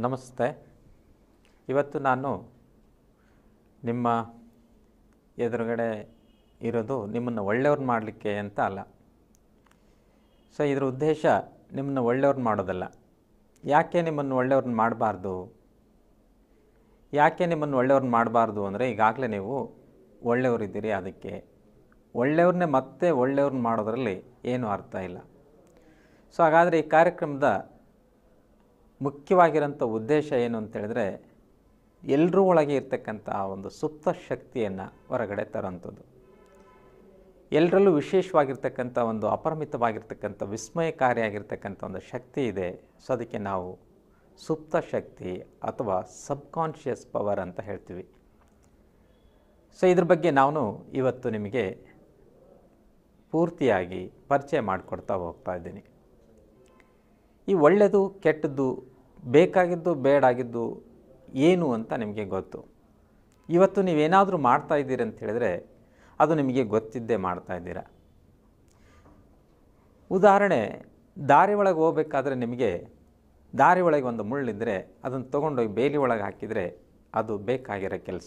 ನಮಸ್ತೆ ಇವತ್ತು ನಾನು ನಿಮ್ಮ ಎದುರುಗಡೆ ಇರೋದು ನಿಮ್ಮನ್ನು ಒಳ್ಳೆಯವ್ರನ್ನ ಮಾಡಲಿಕ್ಕೆ ಅಂತ ಅಲ್ಲ ಸೊ ಇದರ ಉದ್ದೇಶ ನಿಮ್ಮನ್ನು ಒಳ್ಳೆಯವ್ರನ್ನ ಮಾಡೋದಲ್ಲ ಯಾಕೆ ನಿಮ್ಮನ್ನು ಒಳ್ಳೆಯವ್ರನ್ನ ಮಾಡಬಾರ್ದು ಯಾಕೆ ನಿಮ್ಮನ್ನು ಒಳ್ಳೆಯವ್ರನ್ನ ಮಾಡಬಾರ್ದು ಅಂದರೆ ಈಗಾಗಲೇ ನೀವು ಒಳ್ಳೆಯವರಿದ್ದೀರಿ ಅದಕ್ಕೆ ಒಳ್ಳೆಯವ್ರನ್ನೇ ಮತ್ತೆ ಒಳ್ಳೆಯವ್ರನ್ನ ಮಾಡೋದರಲ್ಲಿ ಏನೂ ಅರ್ಥ ಇಲ್ಲ ಸೊ ಹಾಗಾದರೆ ಈ ಕಾರ್ಯಕ್ರಮದ ಮುಖ್ಯವಾಗಿರೋಂಥ ಉದ್ದೇಶ ಏನು ಅಂತ ಹೇಳಿದ್ರೆ ಎಲ್ಲರೂ ಒಳಗೆ ಇರ್ತಕ್ಕಂಥ ಆ ಒಂದು ಸುಪ್ತ ಶಕ್ತಿಯನ್ನು ಹೊರಗಡೆ ತರೋಂಥದ್ದು ಎಲ್ಲರಲ್ಲೂ ವಿಶೇಷವಾಗಿರ್ತಕ್ಕಂಥ ಒಂದು ಅಪರಿಮಿತವಾಗಿರ್ತಕ್ಕಂಥ ವಿಸ್ಮಯಕಾರಿಯಾಗಿರ್ತಕ್ಕಂಥ ಒಂದು ಶಕ್ತಿ ಇದೆ ಸೊ ಅದಕ್ಕೆ ನಾವು ಸುಪ್ತ ಶಕ್ತಿ ಅಥವಾ ಸಬ್ಕಾನ್ಷಿಯಸ್ ಪವರ್ ಅಂತ ಹೇಳ್ತೀವಿ ಸೊ ಇದ್ರ ಬಗ್ಗೆ ನಾನು ಇವತ್ತು ನಿಮಗೆ ಪೂರ್ತಿಯಾಗಿ ಪರಿಚಯ ಮಾಡಿಕೊಡ್ತಾ ಹೋಗ್ತಾ ಇದ್ದೀನಿ ಈ ಒಳ್ಳೆಯದು ಕೆಟ್ಟದ್ದು ಬೇಕಾಗಿದ್ದು ಬೇಡಾಗಿದ್ದು ಏನು ಅಂತ ನಿಮಗೆ ಗೊತ್ತು ಇವತ್ತು ನೀವೇನಾದರೂ ಮಾಡ್ತಾ ಇದ್ದೀರಿ ಅಂತ ಹೇಳಿದ್ರೆ ಅದು ನಿಮಗೆ ಗೊತ್ತಿದ್ದೇ ಮಾಡ್ತಾ ಇದ್ದೀರಾ ಉದಾಹರಣೆ ದಾರಿ ಒಳಗೆ ಹೋಗ್ಬೇಕಾದ್ರೆ ನಿಮಗೆ ದಾರಿ ಒಳಗೆ ಒಂದು ಮುಳ್ಳಿದ್ದರೆ ಅದನ್ನು ತೊಗೊಂಡೋಗಿ ಬೇಲಿ ಒಳಗೆ ಹಾಕಿದರೆ ಅದು ಬೇಕಾಗಿರೋ ಕೆಲಸ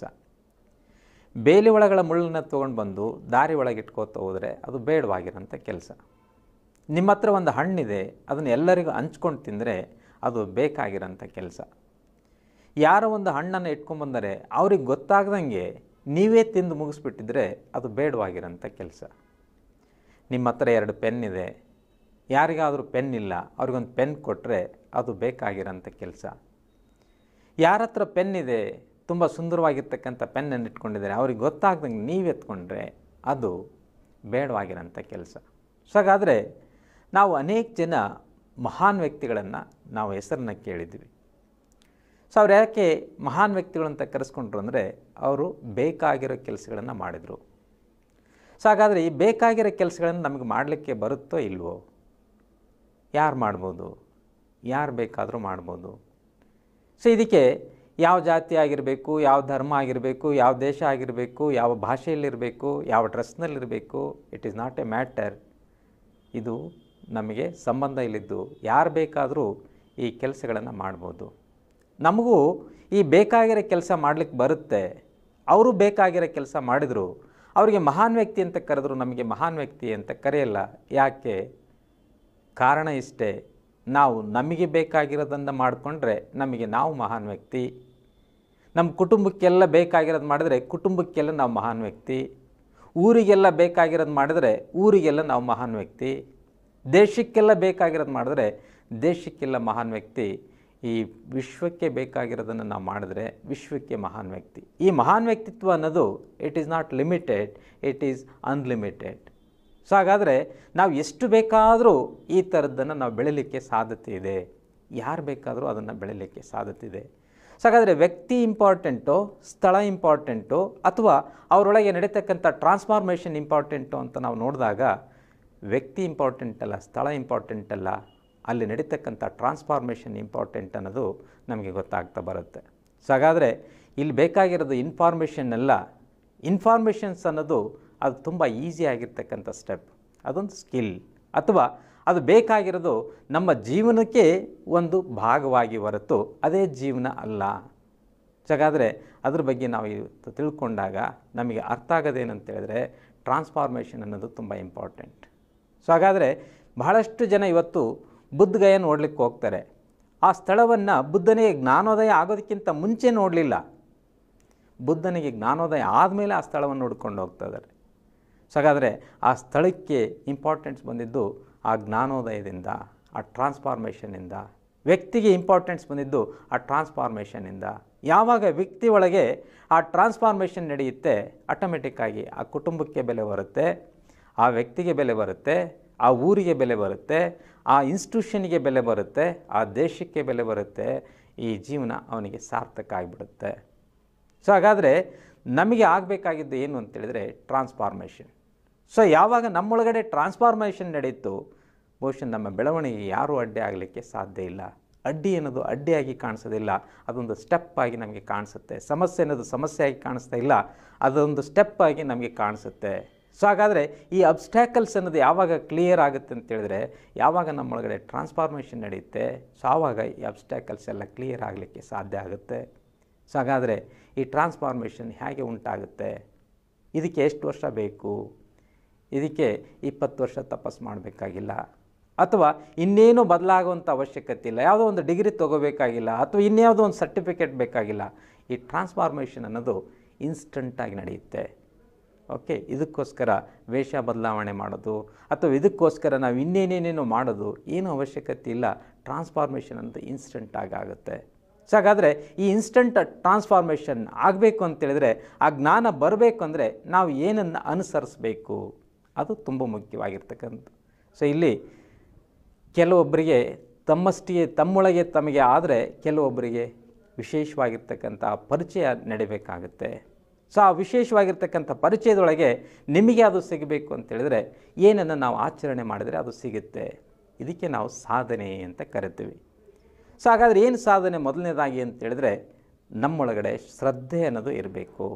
ಬೇಲಿ ಒಳಗಳ ಮುಳ್ಳನ್ನು ತೊಗೊಂಡು ಬಂದು ದಾರಿ ಒಳಗೆ ಇಟ್ಕೋತಾ ಹೋದರೆ ಅದು ಬೇಡವಾಗಿರೋಂಥ ಕೆಲಸ ನಿಮ್ಮ ಹತ್ರ ಒಂದು ಹಣ್ಣಿದೆ ಅದನ್ನು ಎಲ್ಲರಿಗೂ ಹಂಚ್ಕೊಂಡು ತಿಂದರೆ ಅದು ಬೇಕಾಗಿರೋಂಥ ಕೆಲಸ ಯಾರೋ ಒಂದು ಹಣ್ಣನ್ನು ಇಟ್ಕೊಂಡ್ಬಂದರೆ ಅವ್ರಿಗೆ ಗೊತ್ತಾಗ್ದಂಗೆ ನೀವೇ ತಿಂದು ಮುಗಿಸ್ಬಿಟ್ಟಿದ್ರೆ ಅದು ಬೇಡವಾಗಿರೋಂಥ ಕೆಲಸ ನಿಮ್ಮ ಹತ್ರ ಎರಡು ಪೆನ್ ಇದೆ ಯಾರಿಗಾದರೂ ಪೆನ್ ಇಲ್ಲ ಅವ್ರಿಗೊಂದು ಪೆನ್ ಕೊಟ್ಟರೆ ಅದು ಬೇಕಾಗಿರೋಂಥ ಕೆಲಸ ಯಾರ ಹತ್ರ ಪೆನ್ ಇದೆ ತುಂಬ ಸುಂದರವಾಗಿರ್ತಕ್ಕಂಥ ಪೆನ್ನನ್ನು ಇಟ್ಕೊಂಡಿದ್ದಾರೆ ಅವ್ರಿಗೆ ಗೊತ್ತಾಗ್ದಂಗೆ ನೀವು ಎತ್ಕೊಂಡ್ರೆ ಅದು ಬೇಡವಾಗಿರೋಂಥ ಕೆಲಸ ಸೊ ಹಾಗಾದರೆ ನಾವು ಅನೇಕ ಜನ ಮಹಾನ್ ವ್ಯಕ್ತಿಗಳನ್ನು ನಾವು ಹೆಸರನ್ನ ಕೇಳಿದ್ವಿ ಸೊ ಅವ್ರು ಯಾಕೆ ಮಹಾನ್ ವ್ಯಕ್ತಿಗಳು ಅಂತ ಕರೆಸ್ಕೊಂಡ್ರು ಅಂದರೆ ಅವರು ಬೇಕಾಗಿರೋ ಕೆಲಸಗಳನ್ನು ಮಾಡಿದರು ಸೊ ಹಾಗಾದರೆ ಈ ಬೇಕಾಗಿರೋ ಕೆಲಸಗಳನ್ನು ನಮಗೆ ಮಾಡಲಿಕ್ಕೆ ಬರುತ್ತೋ ಇಲ್ವೋ ಯಾರು ಮಾಡ್ಬೋದು ಯಾರು ಬೇಕಾದರೂ ಮಾಡ್ಬೋದು ಸೊ ಇದಕ್ಕೆ ಯಾವ ಜಾತಿ ಆಗಿರಬೇಕು ಯಾವ ಧರ್ಮ ಆಗಿರಬೇಕು ಯಾವ ದೇಶ ಆಗಿರಬೇಕು ಯಾವ ಭಾಷೆಯಲ್ಲಿರಬೇಕು ಯಾವ ಡ್ರೆಸ್ನಲ್ಲಿರಬೇಕು it is not a matter ಇದು ನಮಗೆ ಸಂಬಂಧ ಇಲ್ಲಿದ್ದು ಯಾರು ಬೇಕಾದರೂ ಈ ಕೆಲಸಗಳನ್ನು ಮಾಡ್ಬೋದು ನಮಗೂ ಈ ಬೇಕಾಗಿರೋ ಕೆಲಸ ಮಾಡಲಿಕ್ಕೆ ಬರುತ್ತೆ ಅವರು ಬೇಕಾಗಿರೋ ಕೆಲಸ ಮಾಡಿದರು ಅವರಿಗೆ ಮಹಾನ್ ವ್ಯಕ್ತಿ ಅಂತ ಕರೆದ್ರು ನಮಗೆ ಮಹಾನ್ ವ್ಯಕ್ತಿ ಅಂತ ಕರೆಯಲ್ಲ ಯಾಕೆ ಕಾರಣ ಇಷ್ಟೇ ನಾವು ನಮಗೆ ಬೇಕಾಗಿರೋದನ್ನು ಮಾಡಿಕೊಂಡ್ರೆ ನಮಗೆ ನಾವು ಮಹಾನ್ ವ್ಯಕ್ತಿ ನಮ್ಮ ಕುಟುಂಬಕ್ಕೆಲ್ಲ ಬೇಕಾಗಿರೋದು ಮಾಡಿದ್ರೆ ಕುಟುಂಬಕ್ಕೆಲ್ಲ ನಾವು ಮಹಾನ್ ವ್ಯಕ್ತಿ ಊರಿಗೆಲ್ಲ ಬೇಕಾಗಿರೋದು ಮಾಡಿದ್ರೆ ಊರಿಗೆಲ್ಲ ನಾವು ಮಹಾನ್ ವ್ಯಕ್ತಿ ದೇಶಕ್ಕೆಲ್ಲ ಬೇಕಾಗಿರೋದು ಮಾಡಿದ್ರೆ ದೇಶಕ್ಕೆಲ್ಲ ಮಹಾನ್ ವ್ಯಕ್ತಿ ಈ ವಿಶ್ವಕ್ಕೆ ಬೇಕಾಗಿರೋದನ್ನು ನಾವು ಮಾಡಿದ್ರೆ ವಿಶ್ವಕ್ಕೆ ಮಹಾನ್ ವ್ಯಕ್ತಿ ಈ ಮಹಾನ್ ವ್ಯಕ್ತಿತ್ವ ಅನ್ನೋದು it is not limited it is unlimited so ಹಾಗಾದರೆ ನಾವು ಎಷ್ಟು ಬೇಕಾದರೂ ಈ ಥರದ್ದನ್ನು ನಾವು ಬೆಳೀಲಿಕ್ಕೆ ಸಾಧ್ಯತೆ ಇದೆ ಯಾರು ಬೇಕಾದರೂ ಅದನ್ನು ಬೆಳೀಲಿಕ್ಕೆ ಸಾಧ್ಯತೆ ಇದೆ ಸೊ ಹಾಗಾದರೆ ವ್ಯಕ್ತಿ ಇಂಪಾರ್ಟೆಂಟು ಸ್ಥಳ ಇಂಪಾರ್ಟೆಂಟು ಅಥವಾ ಅವರೊಳಗೆ ನಡೀತಕ್ಕಂಥ ಟ್ರಾನ್ಸ್ಫಾರ್ಮೇಷನ್ ಇಂಪಾರ್ಟೆಂಟು ಅಂತ ನಾವು ನೋಡಿದಾಗ ವ್ಯಕ್ತಿ ಇಂಪಾರ್ಟೆಂಟ್ ಅಲ್ಲ ಸ್ಥಳ ಇಂಪಾರ್ಟೆಂಟ್ ಅಲ್ಲ ಅಲ್ಲಿ ನಡೀತಕ್ಕಂಥ ಟ್ರಾನ್ಸ್ಫಾರ್ಮೇಷನ್ ಇಂಪಾರ್ಟೆಂಟ್ ಅನ್ನೋದು ನಮಗೆ ಗೊತ್ತಾಗ್ತಾ ಬರುತ್ತೆ ಸೊ ಹಾಗಾದರೆ ಇಲ್ಲಿ ಬೇಕಾಗಿರೋದು ಇನ್ಫಾರ್ಮೇಷನ್ ಅಲ್ಲ ಇನ್ಫಾರ್ಮೇಷನ್ಸ್ ಅನ್ನೋದು ಅದು ತುಂಬ ಈಸಿ ಆಗಿರ್ತಕ್ಕಂಥ ಸ್ಟೆಪ್ ಅದೊಂದು ಸ್ಕಿಲ್ ಅಥವಾ ಅದು ಬೇಕಾಗಿರೋದು ನಮ್ಮ ಜೀವನಕ್ಕೆ ಒಂದು ಭಾಗವಾಗಿ ಹೊರತು ಅದೇ ಜೀವನ ಅಲ್ಲ ಹಾಗಾದರೆ ಅದ್ರ ಬಗ್ಗೆ ನಾವು ಇವತ್ತು ತಿಳ್ಕೊಂಡಾಗ ನಮಗೆ ಅರ್ಥ ಆಗೋದೇನಂತ ಹೇಳಿದ್ರೆ ಟ್ರಾನ್ಸ್ಫಾರ್ಮೇಷನ್ ಅನ್ನೋದು ತುಂಬ ಇಂಪಾರ್ಟೆಂಟ್ ಸೊ ಹಾಗಾದರೆ ಬಹಳಷ್ಟು ಜನ ಇವತ್ತು ಬುದ್ಧಗಯ ನೋಡಲಿಕ್ಕೆ ಹೋಗ್ತಾರೆ ಆ ಸ್ಥಳವನ್ನು ಬುದ್ಧನಿಗೆ ಜ್ಞಾನೋದಯ ಆಗೋದಕ್ಕಿಂತ ಮುಂಚೆ ನೋಡಲಿಲ್ಲ ಬುದ್ಧನಿಗೆ ಜ್ಞಾನೋದಯ ಆದಮೇಲೆ ಆ ಸ್ಥಳವನ್ನು ನೋಡ್ಕೊಂಡು ಹೋಗ್ತಾ ಇದ್ದಾರೆ ಸೊ ಹಾಗಾದರೆ ಆ ಸ್ಥಳಕ್ಕೆ ಇಂಪಾರ್ಟೆನ್ಸ್ ಬಂದಿದ್ದು ಆ ಜ್ಞಾನೋದಯದಿಂದ ಆ ಟ್ರಾನ್ಸ್ಫಾರ್ಮೇಷನಿಂದ ವ್ಯಕ್ತಿಗೆ ಇಂಪಾರ್ಟೆನ್ಸ್ ಬಂದಿದ್ದು ಆ ಟ್ರಾನ್ಸ್ಫಾರ್ಮೇಷನಿಂದ ಯಾವಾಗ ವ್ಯಕ್ತಿ ಒಳಗೆ ಆ ಟ್ರಾನ್ಸ್ಫಾರ್ಮೇಷನ್ ನಡೆಯುತ್ತೆ ಆಟೋಮೆಟಿಕ್ಕಾಗಿ ಆ ಕುಟುಂಬಕ್ಕೆ ಬೆಲೆ ಬರುತ್ತೆ ಆ ವ್ಯಕ್ತಿಗೆ ಬೆಲೆ ಬರುತ್ತೆ ಆ ಊರಿಗೆ ಬೆಲೆ ಬರುತ್ತೆ ಆ ಇನ್ಸ್ಟಿಟ್ಯೂಷನ್ಗೆ ಬೆಲೆ ಬರುತ್ತೆ ಆ ದೇಶಕ್ಕೆ ಬೆಲೆ ಬರುತ್ತೆ ಈ ಜೀವನ ಅವನಿಗೆ ಸಾರ್ಥಕ ಆಗಿಬಿಡುತ್ತೆ ಸೊ ಹಾಗಾದರೆ ನಮಗೆ ಆಗಬೇಕಾಗಿದ್ದು ಏನು ಅಂತೇಳಿದರೆ ಟ್ರಾನ್ಸ್ಫಾರ್ಮೇಷನ್ ಸೊ ಯಾವಾಗ ನಮ್ಮೊಳಗಡೆ ಟ್ರಾನ್ಸ್ಫಾರ್ಮೇಷನ್ ನಡೀತು ಬಹುಶಃ ನಮ್ಮ ಬೆಳವಣಿಗೆ ಯಾರೂ ಅಡ್ಡಿ ಆಗಲಿಕ್ಕೆ ಸಾಧ್ಯ ಇಲ್ಲ ಅಡ್ಡಿ ಅನ್ನೋದು ಅಡ್ಡಿಯಾಗಿ ಕಾಣಿಸೋದಿಲ್ಲ ಅದೊಂದು ಸ್ಟೆಪ್ ಆಗಿ ನಮಗೆ ಕಾಣಿಸುತ್ತೆ ಸಮಸ್ಯೆ ಅನ್ನೋದು ಸಮಸ್ಯೆಯಾಗಿ ಕಾಣಿಸ್ತಾ ಇಲ್ಲ ಅದೊಂದು ಸ್ಟೆಪ್ ಆಗಿ ನಮಗೆ ಕಾಣಿಸುತ್ತೆ ಸೊ ಹಾಗಾದರೆ ಈ ಅಬ್ಸ್ಟ್ಯಾಕಲ್ಸ್ ಅನ್ನೋದು ಯಾವಾಗ ಕ್ಲಿಯರ್ ಆಗುತ್ತೆ ಅಂತ ಹೇಳಿದ್ರೆ ಯಾವಾಗ ನಮ್ಮೊಳಗಡೆ ಟ್ರಾನ್ಸ್ಫಾರ್ಮೇಷನ್ ನಡೆಯುತ್ತೆ ಸೊ ಆವಾಗ ಈ ಅಬ್ಸ್ಟ್ಯಾಕಲ್ಸ್ ಎಲ್ಲ ಕ್ಲಿಯರ್ ಆಗಲಿಕ್ಕೆ ಸಾಧ್ಯ ಆಗುತ್ತೆ ಸೊ ಹಾಗಾದರೆ ಈ ಟ್ರಾನ್ಸ್ಫಾರ್ಮೇಷನ್ ಹೇಗೆ ಉಂಟಾಗುತ್ತೆ ಇದಕ್ಕೆ ಎಷ್ಟು ವರ್ಷ ಬೇಕು ಇದಕ್ಕೆ ಇಪ್ಪತ್ತು ವರ್ಷ ತಪಸ್ ಮಾಡಬೇಕಾಗಿಲ್ಲ ಅಥವಾ ಇನ್ನೇನು ಬದಲಾಗುವಂಥ ಅವಶ್ಯಕತೆ ಇಲ್ಲ ಯಾವುದೋ ಒಂದು ಡಿಗ್ರಿ ತೊಗೋಬೇಕಾಗಿಲ್ಲ ಅಥವಾ ಇನ್ಯಾವುದೋ ಒಂದು ಸರ್ಟಿಫಿಕೇಟ್ ಬೇಕಾಗಿಲ್ಲ ಈ ಟ್ರಾನ್ಸ್ಫಾರ್ಮೇಷನ್ ಅನ್ನೋದು ಇನ್ಸ್ಟಂಟಾಗಿ ನಡೆಯುತ್ತೆ ಓಕೆ ಇದಕ್ಕೋಸ್ಕರ ವೇಷ ಬದಲಾವಣೆ ಮಾಡೋದು ಅಥವಾ ಇದಕ್ಕೋಸ್ಕರ ನಾವು ಇನ್ನೇನೇನೇನೋ ಮಾಡೋದು ಏನೂ ಅವಶ್ಯಕತೆ ಇಲ್ಲ ಟ್ರಾನ್ಸ್ಫಾರ್ಮೇಷನ್ ಅಂತ ಇನ್ಸ್ಟಂಟಾಗಿ ಆಗುತ್ತೆ ಸೊ ಹಾಗಾದರೆ ಈ ಇನ್ಸ್ಟಂಟ್ ಟ್ರಾನ್ಸ್ಫಾರ್ಮೇಷನ್ ಆಗಬೇಕು ಅಂತೇಳಿದರೆ ಆ ಜ್ಞಾನ ಬರಬೇಕು ಅಂದರೆ ನಾವು ಏನನ್ನು ಅನುಸರಿಸಬೇಕು ಅದು ತುಂಬ ಮುಖ್ಯವಾಗಿರ್ತಕ್ಕಂಥ ಸೊ ಇಲ್ಲಿ ಕೆಲವೊಬ್ಬರಿಗೆ ತಮ್ಮಷ್ಟಿಗೆ ತಮ್ಮೊಳಗೆ ತಮಗೆ ಆದರೆ ಕೆಲವೊಬ್ಬರಿಗೆ ವಿಶೇಷವಾಗಿರ್ತಕ್ಕಂಥ ಪರಿಚಯ ನಡಿಬೇಕಾಗುತ್ತೆ ಸೊ ಆ ವಿಶೇಷವಾಗಿರ್ತಕ್ಕಂಥ ಪರಿಚಯದೊಳಗೆ ನಿಮಗೆ ಅದು ಸಿಗಬೇಕು ಅಂತೇಳಿದರೆ ಏನನ್ನು ನಾವು ಆಚರಣೆ ಮಾಡಿದರೆ ಅದು ಸಿಗುತ್ತೆ ಇದಕ್ಕೆ ನಾವು ಸಾಧನೆ ಅಂತ ಕರಿತೀವಿ ಸೊ ಹಾಗಾದರೆ ಏನು ಸಾಧನೆ ಮೊದಲನೇದಾಗಿ ಅಂತೇಳಿದ್ರೆ ನಮ್ಮೊಳಗಡೆ ಶ್ರದ್ಧೆ ಅನ್ನೋದು ಇರಬೇಕು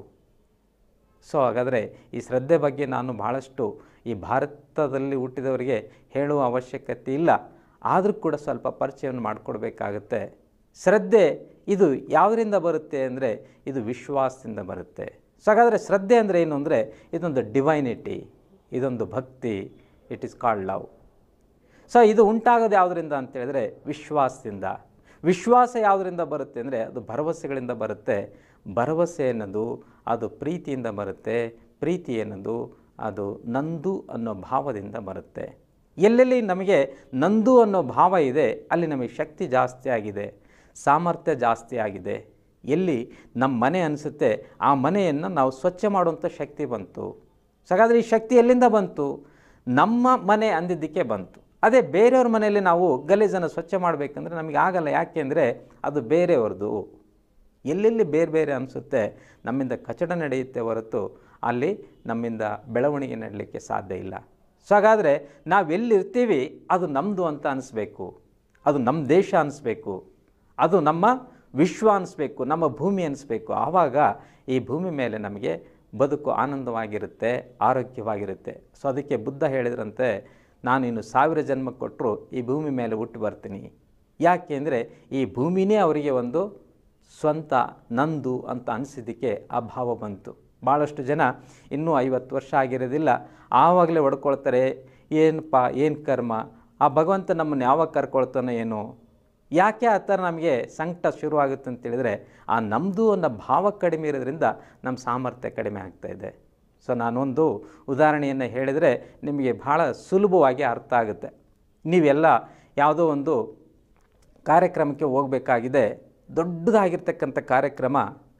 ಸೊ ಹಾಗಾದರೆ ಈ ಶ್ರದ್ಧೆ ಬಗ್ಗೆ ನಾನು ಭಾಳಷ್ಟು ಈ ಭಾರತದಲ್ಲಿ ಹುಟ್ಟಿದವರಿಗೆ ಹೇಳುವ ಅವಶ್ಯಕತೆ ಇಲ್ಲ ಆದರೂ ಕೂಡ ಸ್ವಲ್ಪ ಪರಿಚಯವನ್ನು ಮಾಡಿಕೊಡ್ಬೇಕಾಗತ್ತೆ ಶ್ರದ್ಧೆ ಇದು ಯಾವುದರಿಂದ ಬರುತ್ತೆ ಅಂದರೆ ಇದು ವಿಶ್ವಾಸದಿಂದ ಬರುತ್ತೆ ಸೊ ಹಾಗಾದರೆ ಶ್ರದ್ಧೆ ಅಂದರೆ ಏನು ಅಂದರೆ ಇದೊಂದು ಡಿವೈನಿಟಿ ಇದೊಂದು ಭಕ್ತಿ it is called love so ಇದು ಉಂಟಾಗೋದು ಯಾವುದರಿಂದ ಅಂತೇಳಿದ್ರೆ ವಿಶ್ವಾಸದಿಂದ ವಿಶ್ವಾಸ ಯಾವುದರಿಂದ ಬರುತ್ತೆ ಅಂದರೆ ಅದು ಭರವಸೆಗಳಿಂದ ಬರುತ್ತೆ ಭರವಸೆ ಅನ್ನೋದು ಅದು ಪ್ರೀತಿಯಿಂದ ಬರುತ್ತೆ ಪ್ರೀತಿ ಅನ್ನೋದು ಅದು ನಂದು ಅನ್ನೋ ಭಾವದಿಂದ ಬರುತ್ತೆ ಎಲ್ಲೆಲ್ಲಿ ನಮಗೆ ನಂದು ಅನ್ನೋ ಭಾವ ಇದೆ ಅಲ್ಲಿ ನಮಗೆ ಶಕ್ತಿ ಜಾಸ್ತಿ ಆಗಿದೆ ಸಾಮರ್ಥ್ಯ ಜಾಸ್ತಿ ಆಗಿದೆ ಎಲ್ಲಿ ನಮ್ಮ ಮನೆ ಅನಿಸುತ್ತೆ ಆ ಮನೆಯನ್ನು ನಾವು ಸ್ವಚ್ಛ ಮಾಡುವಂಥ ಶಕ್ತಿ ಬಂತು ಸೊ ಹಾಗಾದರೆ ಈ ಶಕ್ತಿ ಎಲ್ಲಿಂದ ಬಂತು ನಮ್ಮ ಮನೆ ಅಂದಿದ್ದಕ್ಕೆ ಬಂತು ಅದೇ ಬೇರೆಯವ್ರ ಮನೆಯಲ್ಲಿ ನಾವು ಗಲೀಜನ್ನು ಸ್ವಚ್ಛ ಮಾಡಬೇಕಂದ್ರೆ ನಮಗೆ ಆಗಲ್ಲ ಯಾಕೆ ಅಂದರೆ ಅದು ಬೇರೆಯವ್ರದ್ದು ಎಲ್ಲೆಲ್ಲಿ ಬೇರೆ ಬೇರೆ ಅನಿಸುತ್ತೆ ನಮ್ಮಿಂದ ಕಚಡ ನಡೆಯುತ್ತೆ ಹೊರತು ಅಲ್ಲಿ ನಮ್ಮಿಂದ ಬೆಳವಣಿಗೆ ನಡಲಿಕ್ಕೆ ಸಾಧ್ಯ ಇಲ್ಲ ಸೊ ಹಾಗಾದರೆ ನಾವೆಲ್ಲಿರ್ತೀವಿ ಅದು ನಮ್ಮದು ಅಂತ ಅನಿಸ್ಬೇಕು ಅದು ನಮ್ಮ ದೇಶ ಅನಿಸ್ಬೇಕು ಅದು ನಮ್ಮ ವಿಶ್ವ ಅನಿಸ್ಬೇಕು ನಮ್ಮ ಭೂಮಿ ಅನಿಸ್ಬೇಕು ಆವಾಗ ಈ ಭೂಮಿ ಮೇಲೆ ನಮಗೆ ಬದುಕು ಆನಂದವಾಗಿರುತ್ತೆ ಆರೋಗ್ಯವಾಗಿರುತ್ತೆ ಸೊ ಅದಕ್ಕೆ ಬುದ್ಧ ಹೇಳಿದ್ರಂತೆ ನಾನು ಇನ್ನು ಸಾವಿರ ಜನ್ಮ ಕೊಟ್ಟರು ಈ ಭೂಮಿ ಮೇಲೆ ಹುಟ್ಟು ಬರ್ತೀನಿ ಯಾಕೆ ಅಂದರೆ ಈ ಭೂಮಿನೇ ಅವರಿಗೆ ಒಂದು ಸ್ವಂತ ನಂದು ಅಂತ ಅನಿಸಿದ್ದಕ್ಕೆ ಆ ಭಾವ ಬಂತು ಭಾಳಷ್ಟು ಜನ ಇನ್ನೂ ಐವತ್ತು ವರ್ಷ ಆಗಿರೋದಿಲ್ಲ ಆವಾಗಲೇ ಹೊಡ್ಕೊಳ್ತಾರೆ ಏನಪ್ಪ ಏನು ಕರ್ಮ ಆ ಭಗವಂತ ನಮ್ಮನ್ನು ಯಾವಾಗ ಕರ್ಕೊಳ್ತಾನೋ ಏನೋ ಯಾಕೆ ಆ ಥರ ನಮಗೆ ಸಂಕಟ ಶುರುವಾಗುತ್ತೆ ಅಂತೇಳಿದರೆ ಆ ನಮ್ಮದು ಅನ್ನೋ ಭಾವ ಕಡಿಮೆ ಇರೋದ್ರಿಂದ ನಮ್ಮ ಸಾಮರ್ಥ್ಯ ಕಡಿಮೆ ಆಗ್ತಾಯಿದೆ ಸೊ ನಾನೊಂದು ಉದಾಹರಣೆಯನ್ನು ಹೇಳಿದರೆ ನಿಮಗೆ ಭಾಳ ಸುಲಭವಾಗಿ ಅರ್ಥ ಆಗುತ್ತೆ ನೀವೆಲ್ಲ ಯಾವುದೋ ಒಂದು ಕಾರ್ಯಕ್ರಮಕ್ಕೆ ಹೋಗಬೇಕಾಗಿದೆ ದೊಡ್ಡದಾಗಿರ್ತಕ್ಕಂಥ ಕಾರ್ಯಕ್ರಮ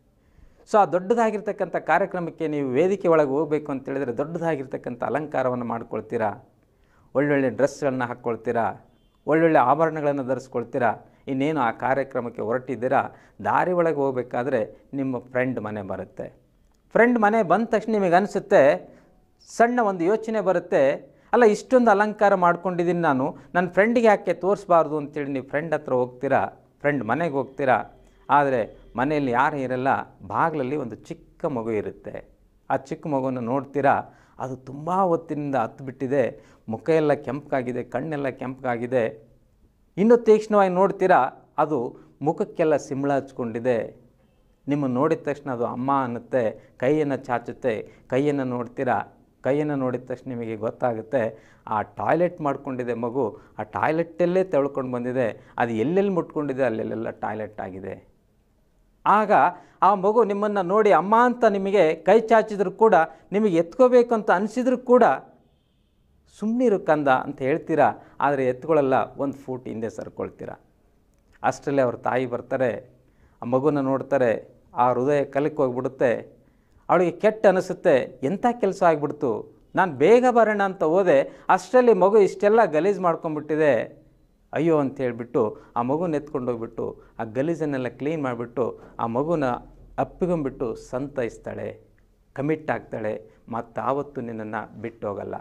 ಸೊ ಆ ದೊಡ್ಡದಾಗಿರ್ತಕ್ಕಂಥ ಕಾರ್ಯಕ್ರಮಕ್ಕೆ ನೀವು ವೇದಿಕೆ ಒಳಗೆ ಹೋಗಬೇಕು ಅಂತೇಳಿದರೆ ದೊಡ್ಡದಾಗಿರ್ತಕ್ಕಂಥ ಅಲಂಕಾರವನ್ನು ಮಾಡ್ಕೊಳ್ತೀರಾ ಒಳ್ಳೊಳ್ಳೆ ಡ್ರೆಸ್ಗಳನ್ನ ಹಾಕ್ಕೊಳ್ತೀರಾ ಒಳ್ಳೊಳ್ಳೆ ಆಭರಣಗಳನ್ನು ಧರಿಸ್ಕೊಳ್ತೀರಾ ಇನ್ನೇನು ಆ ಕಾರ್ಯಕ್ರಮಕ್ಕೆ ಹೊರಟಿದ್ದೀರಾ ದಾರಿ ಒಳಗೆ ಹೋಗಬೇಕಾದ್ರೆ ನಿಮ್ಮ ಫ್ರೆಂಡ್ ಮನೆ ಬರುತ್ತೆ ಫ್ರೆಂಡ್ ಮನೆ ಬಂದ ತಕ್ಷಣ ನಿಮಗೆ ಅನಿಸುತ್ತೆ ಸಣ್ಣ ಒಂದು ಯೋಚನೆ ಬರುತ್ತೆ ಅಲ್ಲ ಇಷ್ಟೊಂದು ಅಲಂಕಾರ ಮಾಡ್ಕೊಂಡಿದ್ದೀನಿ ನಾನು ನನ್ನ ಫ್ರೆಂಡಿಗೆ ಯಾಕೆ ತೋರಿಸ್ಬಾರ್ದು ಅಂತೇಳಿ ನೀವು ಫ್ರೆಂಡ್ ಹತ್ರ ಹೋಗ್ತೀರಾ ಫ್ರೆಂಡ್ ಮನೆಗೆ ಹೋಗ್ತೀರಾ ಆದರೆ ಮನೆಯಲ್ಲಿ ಯಾರು ಇರಲ್ಲ ಬಾಗಿಲಲ್ಲಿ ಒಂದು ಚಿಕ್ಕ ಮಗು ಇರುತ್ತೆ ಆ ಚಿಕ್ಕ ಮಗುವನ್ನು ನೋಡ್ತೀರಾ ಅದು ತುಂಬ ಹೊತ್ತಿನಿಂದ ಹತ್ತು ಬಿಟ್ಟಿದೆ ಮುಖ ಎಲ್ಲ ಕೆಂಪಗಾಗಿದೆ ಕಣ್ಣೆಲ್ಲ ಕೆಂಪಗಾಗಿದೆ ಇನ್ನೂ ತೀಕ್ಷ್ಣವಾಗಿ ನೋಡ್ತೀರಾ ಅದು ಮುಖಕ್ಕೆಲ್ಲ ಸಿಂಬಳ ಹಚ್ಕೊಂಡಿದೆ ನಿಮ್ಮನ್ನು ನೋಡಿದ ತಕ್ಷಣ ಅದು ಅಮ್ಮ ಅನ್ನುತ್ತೆ ಕೈಯನ್ನು ಚಾಚುತ್ತೆ ಕೈಯನ್ನು ನೋಡ್ತೀರಾ ಕೈಯನ್ನು ನೋಡಿದ ತಕ್ಷಣ ನಿಮಗೆ ಗೊತ್ತಾಗುತ್ತೆ ಆ ಟಾಯ್ಲೆಟ್ ಮಾಡ್ಕೊಂಡಿದೆ ಮಗು ಆ ಟಾಯ್ಲೆಟ್ಟಲ್ಲೇ ತೆಳ್ಕೊಂಡು ಬಂದಿದೆ ಅದು ಎಲ್ಲೆಲ್ಲಿ ಮುಟ್ಕೊಂಡಿದೆ ಅಲ್ಲೆಲ್ಲೆಲ್ಲ ಟಾಯ್ಲೆಟ್ ಆಗಿದೆ ಆಗ ಆ ಮಗು ನಿಮ್ಮನ್ನು ನೋಡಿ ಅಮ್ಮ ಅಂತ ನಿಮಗೆ ಕೈ ಚಾಚಿದ್ರು ಕೂಡ ನಿಮಗೆ ಎತ್ಕೋಬೇಕು ಅಂತ ಅನಿಸಿದ್ರು ಕೂಡ ಸುಮ್ಮನಿರು ಕಂದ ಅಂತ ಹೇಳ್ತೀರಾ ಆದರೆ ಎತ್ಕೊಳ್ಳಲ್ಲ ಒಂದು ಫೂಟ್ ಹಿಂದೆ ಸರ್ಕೊಳ್ತೀರಾ ಅಷ್ಟರಲ್ಲೇ ಅವ್ರ ತಾಯಿ ಬರ್ತಾರೆ ಆ ಮಗುನ ನೋಡ್ತಾರೆ ಆ ಹೃದಯ ಕಲಕ್ಕೆ ಹೋಗ್ಬಿಡುತ್ತೆ ಅವಳಿಗೆ ಕೆಟ್ಟ ಅನಿಸುತ್ತೆ ಎಂಥ ಕೆಲಸ ಆಗಿಬಿಡ್ತು ನಾನು ಬೇಗ ಬರೋಣ ಅಂತ ಹೋದೆ ಅಷ್ಟರಲ್ಲಿ ಮಗು ಇಷ್ಟೆಲ್ಲ ಗಲೀಜು ಮಾಡ್ಕೊಂಡ್ಬಿಟ್ಟಿದೆ ಅಯ್ಯೋ ಅಂತ ಹೇಳ್ಬಿಟ್ಟು ಆ ಮಗುನ ಎತ್ಕೊಂಡು ಹೋಗ್ಬಿಟ್ಟು ಆ ಗಲೀಜನ್ನೆಲ್ಲ ಕ್ಲೀನ್ ಮಾಡಿಬಿಟ್ಟು ಆ ಮಗುನ ಅಪ್ಪಿಗೊಂಬಿಟ್ಟು ಸಂತೈಸ್ತಾಳೆ ಕಮಿಟ್ ಆಗ್ತಾಳೆ ಮತ್ತು ಆವತ್ತು ನಿನ್ನನ್ನು ಬಿಟ್ಟು ಹೋಗಲ್ಲ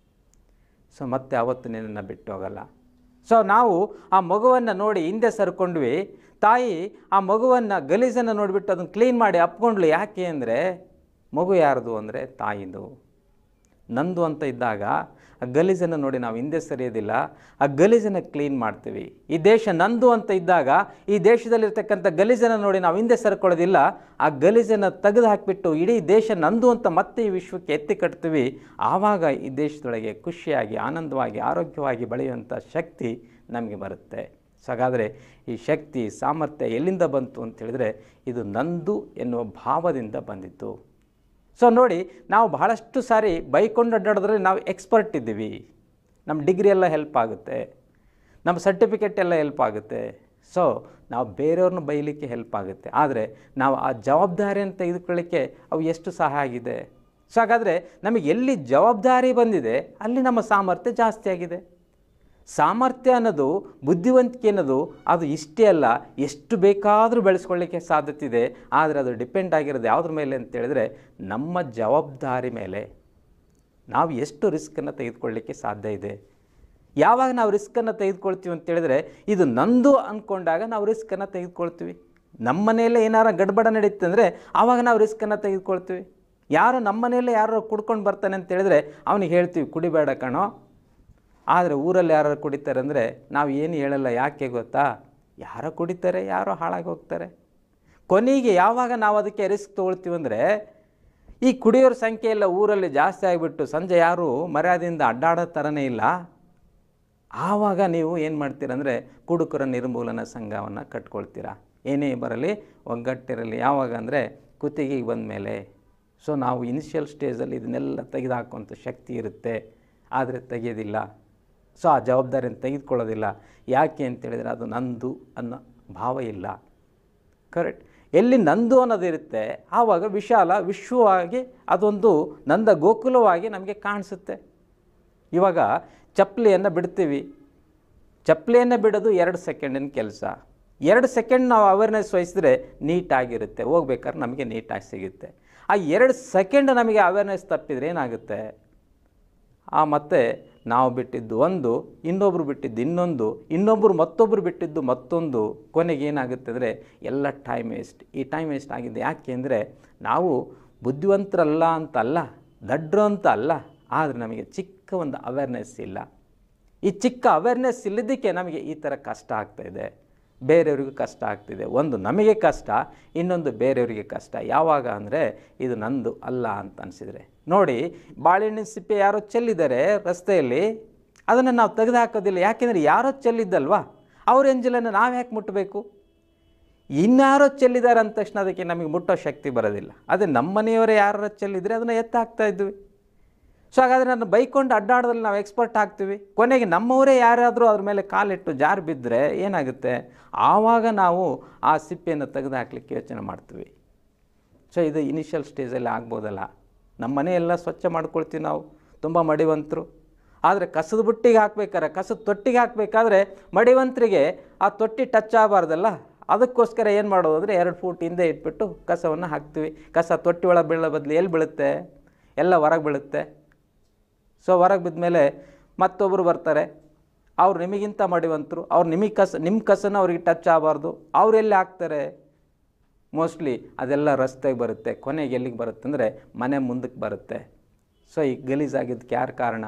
ಸೊ ಮತ್ತೆ ಆವತ್ತು ನಿನ್ನನ್ನು ಬಿಟ್ಟು ಹೋಗಲ್ಲ ಸೊ ನಾವು ಆ ಮಗುವನ್ನು ನೋಡಿ ಹಿಂದೆ ಸರ್ಕೊಂಡ್ವಿ ತಾಯಿ ಆ ಮಗುವನ್ನು ಗಲೀಜನ್ನು ನೋಡಿಬಿಟ್ಟು ಅದನ್ನು ಕ್ಲೀನ್ ಮಾಡಿ ಅಪ್ಕೊಂಡ್ಲು ಯಾಕೆ ಅಂದರೆ ಮಗು ಯಾರ್ದು ಅಂದರೆ ತಾಯಿದು ನಂದು ಅಂತ ಇದ್ದಾಗ ಆ ಗಲೀಜನ್ನು ನೋಡಿ ನಾವು ಹಿಂದೆ ಸರಿಯೋದಿಲ್ಲ ಆ ಗಲೀಜನ್ನು ಕ್ಲೀನ್ ಮಾಡ್ತೀವಿ ಈ ದೇಶ ನಂದು ಅಂತ ಇದ್ದಾಗ ಈ ದೇಶದಲ್ಲಿರ್ತಕ್ಕಂಥ ಗಲೀಜನ್ನು ನೋಡಿ ನಾವು ಹಿಂದೆ ಸರ್ಕೊಳ್ಳೋದಿಲ್ಲ ಆ ಗಲೀಜನ್ನು ತೆಗೆದು ಹಾಕಿಬಿಟ್ಟು ಇಡೀ ದೇಶ ನಂದು ಅಂತ ಮತ್ತೆ ಈ ವಿಶ್ವಕ್ಕೆ ಎತ್ತಿ ಕಟ್ತೀವಿ ಆವಾಗ ಈ ದೇಶದೊಳಗೆ ಖುಷಿಯಾಗಿ ಆನಂದವಾಗಿ ಆರೋಗ್ಯವಾಗಿ ಬೆಳೆಯುವಂಥ ಶಕ್ತಿ ನಮಗೆ ಬರುತ್ತೆ ಸೊ ಹಾಗಾದರೆ ಈ ಶಕ್ತಿ ಸಾಮರ್ಥ್ಯ ಎಲ್ಲಿಂದ ಬಂತು ಅಂತ ಹೇಳಿದ್ರೆ ಇದು ನಂದು ಎನ್ನುವ ಭಾವದಿಂದ ಬಂದಿತ್ತು ಸೊ ನೋಡಿ ನಾವು ಬಹಳಷ್ಟು ಸಾರಿ ಬೈಕೊಂಡು ಅಡ್ಡಾಡಿದ್ರೆ ನಾವು ಎಕ್ಸ್ಪರ್ಟ್ ಇದ್ದೀವಿ ನಮ್ಮ ಡಿಗ್ರಿ ಎಲ್ಲ ಹೆಲ್ಪ್ ಆಗುತ್ತೆ ನಮ್ಮ ಸರ್ಟಿಫಿಕೇಟ್ ಎಲ್ಲ ಹೆಲ್ಪ್ ಆಗುತ್ತೆ ಸೊ ನಾವು ಬೇರೆಯವ್ರನ್ನ ಬೈಲಿಕ್ಕೆ ಹೆಲ್ಪ್ ಆಗುತ್ತೆ ಆದರೆ ನಾವು ಆ ಜವಾಬ್ದಾರಿಯನ್ನು ತೆಗೆದುಕೊಳ್ಳಿಕ್ಕೆ ಅವು ಎಷ್ಟು ಸಹಾಯ ಆಗಿದೆ ಸೊ ಹಾಗಾದರೆ ನಮಗೆ ಎಲ್ಲಿ ಜವಾಬ್ದಾರಿ ಬಂದಿದೆ ಅಲ್ಲಿ ನಮ್ಮ ಸಾಮರ್ಥ್ಯ ಜಾಸ್ತಿ ಆಗಿದೆ ಸಾಮರ್ಥ್ಯ ಅನ್ನೋದು ಬುದ್ಧಿವಂತಿಕೆ ಅನ್ನೋದು ಅದು ಇಷ್ಟೇ ಅಲ್ಲ ಎಷ್ಟು ಬೇಕಾದರೂ ಬೆಳೆಸ್ಕೊಳ್ಳಿಕ್ಕೆ ಸಾಧ್ಯತೆ ಇದೆ ಆದರೆ ಅದು ಡಿಪೆಂಡ್ ಆಗಿರೋದು ಯಾವುದ್ರ ಮೇಲೆ ಅಂತ ಹೇಳಿದ್ರೆ ನಮ್ಮ ಜವಾಬ್ದಾರಿ ಮೇಲೆ ನಾವು ಎಷ್ಟು ರಿಸ್ಕನ್ನು ತೆಗೆದುಕೊಳ್ಳಿಕ್ಕೆ ಸಾಧ್ಯ ಇದೆ ಯಾವಾಗ ನಾವು ರಿಸ್ಕನ್ನು ತೆಗೆದುಕೊಳ್ತೀವಿ ಅಂತ ಹೇಳಿದ್ರೆ ಇದು ನಂದು ಅಂದ್ಕೊಂಡಾಗ ನಾವು ರಿಸ್ಕನ್ನು ತೆಗೆದುಕೊಳ್ತೀವಿ ನಮ್ಮ ಮನೆಯಲ್ಲೇ ಏನಾರ ಗಡ್ಬಡ ನಡೀತು ಅಂದರೆ ಆವಾಗ ನಾವು ರಿಸ್ಕನ್ನು ತೆಗೆದುಕೊಳ್ತೀವಿ ಯಾರು ನಮ್ಮ ಮನೆಯಲ್ಲೇ ಯಾರು ಕುಡ್ಕೊಂಡು ಬರ್ತಾನೆ ಅಂತ ಹೇಳಿದ್ರೆ ಅವನಿಗೆ ಹೇಳ್ತೀವಿ ಕುಡಿಬೇಡ ಕಣೋ ಆದರೆ ಊರಲ್ಲಿ ಯಾರು ಕುಡಿತಾರೆ ಅಂದರೆ ನಾವು ಏನು ಹೇಳಲ್ಲ ಯಾಕೆ ಗೊತ್ತಾ ಯಾರೋ ಕುಡಿತಾರೆ ಯಾರೋ ಹಾಳಾಗಿ ಹೋಗ್ತಾರೆ ಕೊನೆಗೆ ಯಾವಾಗ ನಾವು ಅದಕ್ಕೆ ರಿಸ್ಕ್ ತೊಗೊಳ್ತೀವಿ ಅಂದರೆ ಈ ಕುಡಿಯೋರ ಸಂಖ್ಯೆ ಎಲ್ಲ ಊರಲ್ಲಿ ಜಾಸ್ತಿ ಆಗಿಬಿಟ್ಟು ಸಂಜೆ ಯಾರು ಮರ್ಯಾದೆಯಿಂದ ಅಡ್ಡಾಡೋ ಥರನೇ ಇಲ್ಲ ಆವಾಗ ನೀವು ಏನು ಮಾಡ್ತೀರಂದರೆ ಕುಡುಕರ ನಿರ್ಮೂಲನಾ ಸಂಘವನ್ನು ಕಟ್ಕೊಳ್ತೀರಾ ಏನೇ ಬರಲಿ ಒಗ್ಗಟ್ಟಿರಲಿ ಯಾವಾಗ ಅಂದರೆ ಕುತ್ತಿಗೆಗೆ ಬಂದ ಮೇಲೆ ಸೊ ನಾವು ಇನಿಷಿಯಲ್ ಸ್ಟೇಜಲ್ಲಿ ಇದನ್ನೆಲ್ಲ ತೆಗೆದುಹಾಕುವಂಥ ಶಕ್ತಿ ಇರುತ್ತೆ ಆದರೆ ತೆಗೆಯೋದಿಲ್ಲ ಸೊ ಆ ಜವಾಬ್ದಾರಿಯನ್ನು ತೆಗೆದುಕೊಳ್ಳೋದಿಲ್ಲ ಯಾಕೆ ಅಂತೇಳಿದರೆ ಅದು ನಂದು ಅನ್ನೋ ಭಾವ ಇಲ್ಲ ಕರೆಕ್ಟ್ ಎಲ್ಲಿ ನಂದು ಅನ್ನೋದಿರುತ್ತೆ ಆವಾಗ ವಿಶಾಲ ವಿಶ್ವವಾಗಿ ಅದೊಂದು ನಂದ ಗೋಕುಲವಾಗಿ ನಮಗೆ ಕಾಣಿಸುತ್ತೆ ಇವಾಗ ಚಪ್ಪಲಿಯನ್ನು ಬಿಡ್ತೀವಿ ಚಪ್ಪಲಿಯನ್ನು ಬಿಡೋದು ಎರಡು ಸೆಕೆಂಡಿನ ಕೆಲಸ ಎರಡು ಸೆಕೆಂಡ್ ನಾವು ಅವೇರ್ನೆಸ್ ವಹಿಸಿದ್ರೆ ನೀಟಾಗಿರುತ್ತೆ ಹೋಗ್ಬೇಕಾದ್ರೆ ನಮಗೆ ನೀಟಾಗಿ ಸಿಗುತ್ತೆ ಆ ಎರಡು ಸೆಕೆಂಡ್ ನಮಗೆ ಅವೇರ್ನೆಸ್ ತಪ್ಪಿದ್ರೆ ಏನಾಗುತ್ತೆ ಆ ಮತ್ತೆ ನಾವು ಬಿಟ್ಟಿದ್ದು ಒಂದು ಇನ್ನೊಬ್ಬರು ಬಿಟ್ಟಿದ್ದು ಇನ್ನೊಂದು ಇನ್ನೊಬ್ಬರು ಮತ್ತೊಬ್ಬರು ಬಿಟ್ಟಿದ್ದು ಮತ್ತೊಂದು ಕೊನೆಗೆ ಏನಾಗುತ್ತೆ ಅಂದರೆ ಎಲ್ಲ ಟೈಮ್ ವೇಸ್ಟ್ ಈ ಟೈಮ್ ವೇಸ್ಟ್ ಆಗಿದೆ ಯಾಕೆ ಅಂದರೆ ನಾವು ಬುದ್ಧಿವಂತರಲ್ಲ ಅಂತ ಅಲ್ಲ ದಡ್ರು ಅಂತ ಅಲ್ಲ ಆದರೆ ನಮಗೆ ಚಿಕ್ಕ ಒಂದು ಅವೇರ್ನೆಸ್ ಇಲ್ಲ ಈ ಚಿಕ್ಕ ಅವೇರ್ನೆಸ್ ಇಲ್ಲದಕ್ಕೆ ನಮಗೆ ಈ ಥರ ಕಷ್ಟ ಆಗ್ತಾಯಿದೆ ಬೇರೆಯವ್ರಿಗೂ ಕಷ್ಟ ಆಗ್ತಿದೆ ಒಂದು ನಮಗೆ ಕಷ್ಟ ಇನ್ನೊಂದು ಬೇರೆಯವರಿಗೆ ಕಷ್ಟ ಯಾವಾಗ ಅಂದರೆ ಇದು ನಂದು ಅಲ್ಲ ಅಂತ ಅನಿಸಿದರೆ ನೋಡಿ ಬಾಳೆಹಣ್ಣಿನ ಸಿಪ್ಪೆ ಯಾರೋ ಚೆಲ್ಲಿದ್ದಾರೆ ರಸ್ತೆಯಲ್ಲಿ ಅದನ್ನು ನಾವು ತೆಗೆದು ಹಾಕೋದಿಲ್ಲ ಯಾಕೆಂದರೆ ಯಾರೋ ಚೆಲ್ಲಿದ್ದಲ್ವಾ ಅವ್ರ ಎಂಜಲನ್ನು ನಾವು ಯಾಕೆ ಮುಟ್ಟಬೇಕು ಇನ್ಯಾರೋ ಚೆಲ್ಲಿದ್ದಾರೆ ಅಂದ ತಕ್ಷಣ ಅದಕ್ಕೆ ನಮಗೆ ಮುಟ್ಟೋ ಶಕ್ತಿ ಬರೋದಿಲ್ಲ ಅದೇ ನಮ್ಮ ಮನೆಯವರೇ ಯಾರು ಚೆಲ್ಲಿದ್ರೆ ಅದನ್ನು ಎತ್ತಾಕ್ತಾ ಇದ್ವಿ ಸೊ ಹಾಗಾದರೆ ನಾನು ಬೈಕೊಂಡು ಅಡ್ಡಾಡೋದ್ರಲ್ಲಿ ನಾವು ಎಕ್ಸ್ಪರ್ಟ್ ಆಗ್ತೀವಿ ಕೊನೆಗೆ ನಮ್ಮವರೇ ಯಾರಾದರೂ ಅದ್ರ ಮೇಲೆ ಕಾಲಿಟ್ಟು ಜಾರು ಬಿದ್ದರೆ ಏನಾಗುತ್ತೆ ಆವಾಗ ನಾವು ಆ ಸಿಪ್ಪೆಯನ್ನು ತೆಗೆದು ಹಾಕ್ಲಿಕ್ಕೆ ಯೋಚನೆ ಮಾಡ್ತೀವಿ ಸೊ ಇದು ಇನಿಷಿಯಲ್ ಸ್ಟೇಜಲ್ಲಿ ಆಗ್ಬೋದಲ್ಲ ನಮ್ಮ ಮನೆಯೆಲ್ಲ ಸ್ವಚ್ಛ ಮಾಡ್ಕೊಳ್ತೀವಿ ನಾವು ತುಂಬ ಮಡಿವಂತರು ಆದರೆ ಕಸದ ಬುಟ್ಟಿಗೆ ಹಾಕ್ಬೇಕಾದ್ರೆ ಕಸದ ತೊಟ್ಟಿಗೆ ಹಾಕಬೇಕಾದ್ರೆ ಮಡಿವಂತರಿಗೆ ಆ ತೊಟ್ಟಿ ಟಚ್ ಆಗಬಾರ್ದಲ್ಲ ಅದಕ್ಕೋಸ್ಕರ ಏನು ಮಾಡೋದು ಅಂದರೆ ಎರಡು ಫೂಟ್ ಹಿಂದೆ ಇಟ್ಬಿಟ್ಟು ಕಸವನ್ನು ಹಾಕ್ತೀವಿ ಕಸ ತೊಟ್ಟಿ ಒಳಗೆ ಬೀಳೋ ಬದಲು ಎಲ್ಲಿ ಬೀಳುತ್ತೆ ಎಲ್ಲ ಹೊರಗೆ ಬೀಳುತ್ತೆ ಸೊ ಹೊರಗೆ ಬಿದ್ಮೇಲೆ ಮತ್ತೊಬ್ಬರು ಬರ್ತಾರೆ ಅವ್ರು ನಿಮಗಿಂತ ಮಡಿವಂತರು ಅವ್ರು ನಿಮಗೆ ಕಸ ನಿಮ್ಮ ಕಸನ ಅವ್ರಿಗೆ ಟಚ್ ಆಗಬಾರ್ದು ಅವ್ರು ಎಲ್ಲಿ ಹಾಕ್ತಾರೆ ಮೋಸ್ಟ್ಲಿ ಅದೆಲ್ಲ ರಸ್ತೆಗೆ ಬರುತ್ತೆ ಕೊನೆಗೆ ಎಲ್ಲಿಗೆ ಬರುತ್ತೆ ಅಂದರೆ ಮನೆ ಮುಂದಕ್ಕೆ ಬರುತ್ತೆ ಸೊ ಈ ಗಲೀಜಾಗಿದ್ದಕ್ಕೆ ಯಾರು ಕಾರಣ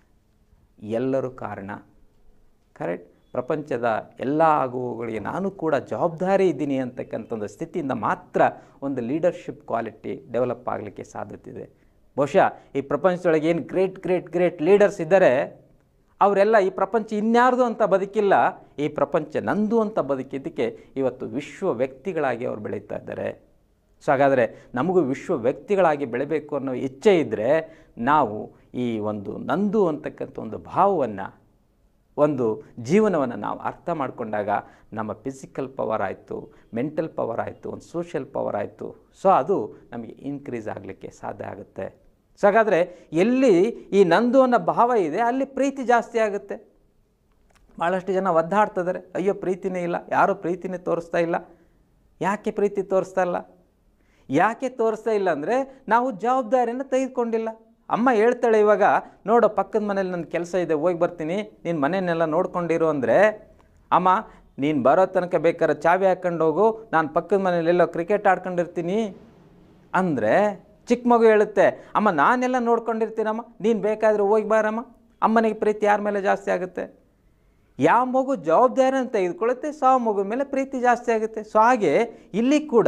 ಎಲ್ಲರೂ ಕಾರಣ ಕರೆಕ್ಟ್ ಪ್ರಪಂಚದ ಎಲ್ಲ ಆಗುವಗಳಿಗೆ ನಾನು ಕೂಡ ಜವಾಬ್ದಾರಿ ಇದ್ದೀನಿ ಅಂತಕ್ಕಂಥ ಒಂದು ಸ್ಥಿತಿಯಿಂದ ಮಾತ್ರ ಒಂದು ಲೀಡರ್ಶಿಪ್ ಕ್ವಾಲಿಟಿ ಡೆವಲಪ್ ಆಗಲಿಕ್ಕೆ ಸಾಧ್ಯತೆ ಇದೆ ಬಹುಶಃ ಈ ಪ್ರಪಂಚದೊಳಗೆ ಏನು ಗ್ರೇಟ್ ಗ್ರೇಟ್ ಗ್ರೇಟ್ ಲೀಡರ್ಸ್ ಇದ್ದಾರೆ ಅವರೆಲ್ಲ ಈ ಪ್ರಪಂಚ ಇನ್ಯಾರ್ದು ಅಂತ ಬದುಕಿಲ್ಲ ಈ ಪ್ರಪಂಚ ನಂದು ಅಂತ ಬದುಕಿದ್ದಕ್ಕೆ ಇವತ್ತು ವಿಶ್ವ ವ್ಯಕ್ತಿಗಳಾಗಿ ಅವರು ಬೆಳೀತಾ ಇದ್ದಾರೆ ಸೊ ಹಾಗಾದರೆ ನಮಗೂ ವಿಶ್ವ ವ್ಯಕ್ತಿಗಳಾಗಿ ಬೆಳಿಬೇಕು ಅನ್ನೋ ಇಚ್ಛೆ ಇದ್ದರೆ ನಾವು ಈ ಒಂದು ನಂದು ಅಂತಕ್ಕಂಥ ಒಂದು ಭಾವವನ್ನು ಒಂದು ಜೀವನವನ್ನು ನಾವು ಅರ್ಥ ಮಾಡಿಕೊಂಡಾಗ ನಮ್ಮ ಫಿಸಿಕಲ್ ಪವರ್ ಆಯಿತು ಮೆಂಟಲ್ ಪವರ್ ಆಯಿತು ಒಂದು ಸೋಷಿಯಲ್ ಪವರ್ ಆಯಿತು ಸೊ ಅದು ನಮಗೆ ಇನ್ಕ್ರೀಸ್ ಆಗಲಿಕ್ಕೆ ಸಾಧ್ಯ ಆಗುತ್ತೆ ಸೊ ಹಾಗಾದರೆ ಎಲ್ಲಿ ಈ ನಂದು ಅನ್ನೋ ಭಾವ ಇದೆ ಅಲ್ಲಿ ಪ್ರೀತಿ ಜಾಸ್ತಿ ಆಗುತ್ತೆ ಭಾಳಷ್ಟು ಜನ ಒದ್ದಾಡ್ತಿದ್ದಾರೆ ಅಯ್ಯೋ ಪ್ರೀತಿನೇ ಇಲ್ಲ ಯಾರೂ ಪ್ರೀತಿನೇ ತೋರಿಸ್ತಾ ಇಲ್ಲ ಯಾಕೆ ಪ್ರೀತಿ ತೋರಿಸ್ತಾ ಇಲ್ಲ ಯಾಕೆ ತೋರಿಸ್ತಾ ಇಲ್ಲ ಅಂದರೆ ನಾವು ಜವಾಬ್ದಾರಿಯನ್ನು ತೆಗೆದುಕೊಂಡಿಲ್ಲ ಅಮ್ಮ ಹೇಳ್ತಾಳೆ ಇವಾಗ ನೋಡು ಪಕ್ಕದ ಮನೇಲಿ ನನ್ನ ಕೆಲಸ ಇದೆ ಹೋಗಿ ಬರ್ತೀನಿ ನೀನು ಮನೆಯನ್ನೆಲ್ಲ ನೋಡ್ಕೊಂಡಿರು ಅಂದರೆ ಅಮ್ಮ ನೀನು ಬರೋ ತನಕ ಬೇಕಾದ್ರೆ ಚಾವಿ ಹಾಕ್ಕೊಂಡು ಹೋಗು ನಾನು ಪಕ್ಕದ ಮನೇಲಿ ಎಲ್ಲೋ ಕ್ರಿಕೆಟ್ ಆಡ್ಕೊಂಡಿರ್ತೀನಿ ಅಂದರೆ ಚಿಕ್ಕ ಮಗು ಹೇಳುತ್ತೆ ಅಮ್ಮ ನಾನೆಲ್ಲ ನೋಡ್ಕೊಂಡಿರ್ತೀನಮ್ಮ ನೀನು ಬೇಕಾದರೆ ಹೋಗಿ ಬಾರಮ್ಮ ಅಮ್ಮನಿಗೆ ಪ್ರೀತಿ ಯಾರ ಮೇಲೆ ಜಾಸ್ತಿ ಆಗುತ್ತೆ ಯಾವ ಮಗು ಜವಾಬ್ದಾರಿಯನ್ನು ತೆಗೆದುಕೊಳ್ಳುತ್ತೆ ಸೊ ಆ ಮಗು ಮೇಲೆ ಪ್ರೀತಿ ಜಾಸ್ತಿ ಆಗುತ್ತೆ ಸೊ ಹಾಗೆ ಇಲ್ಲಿ ಕೂಡ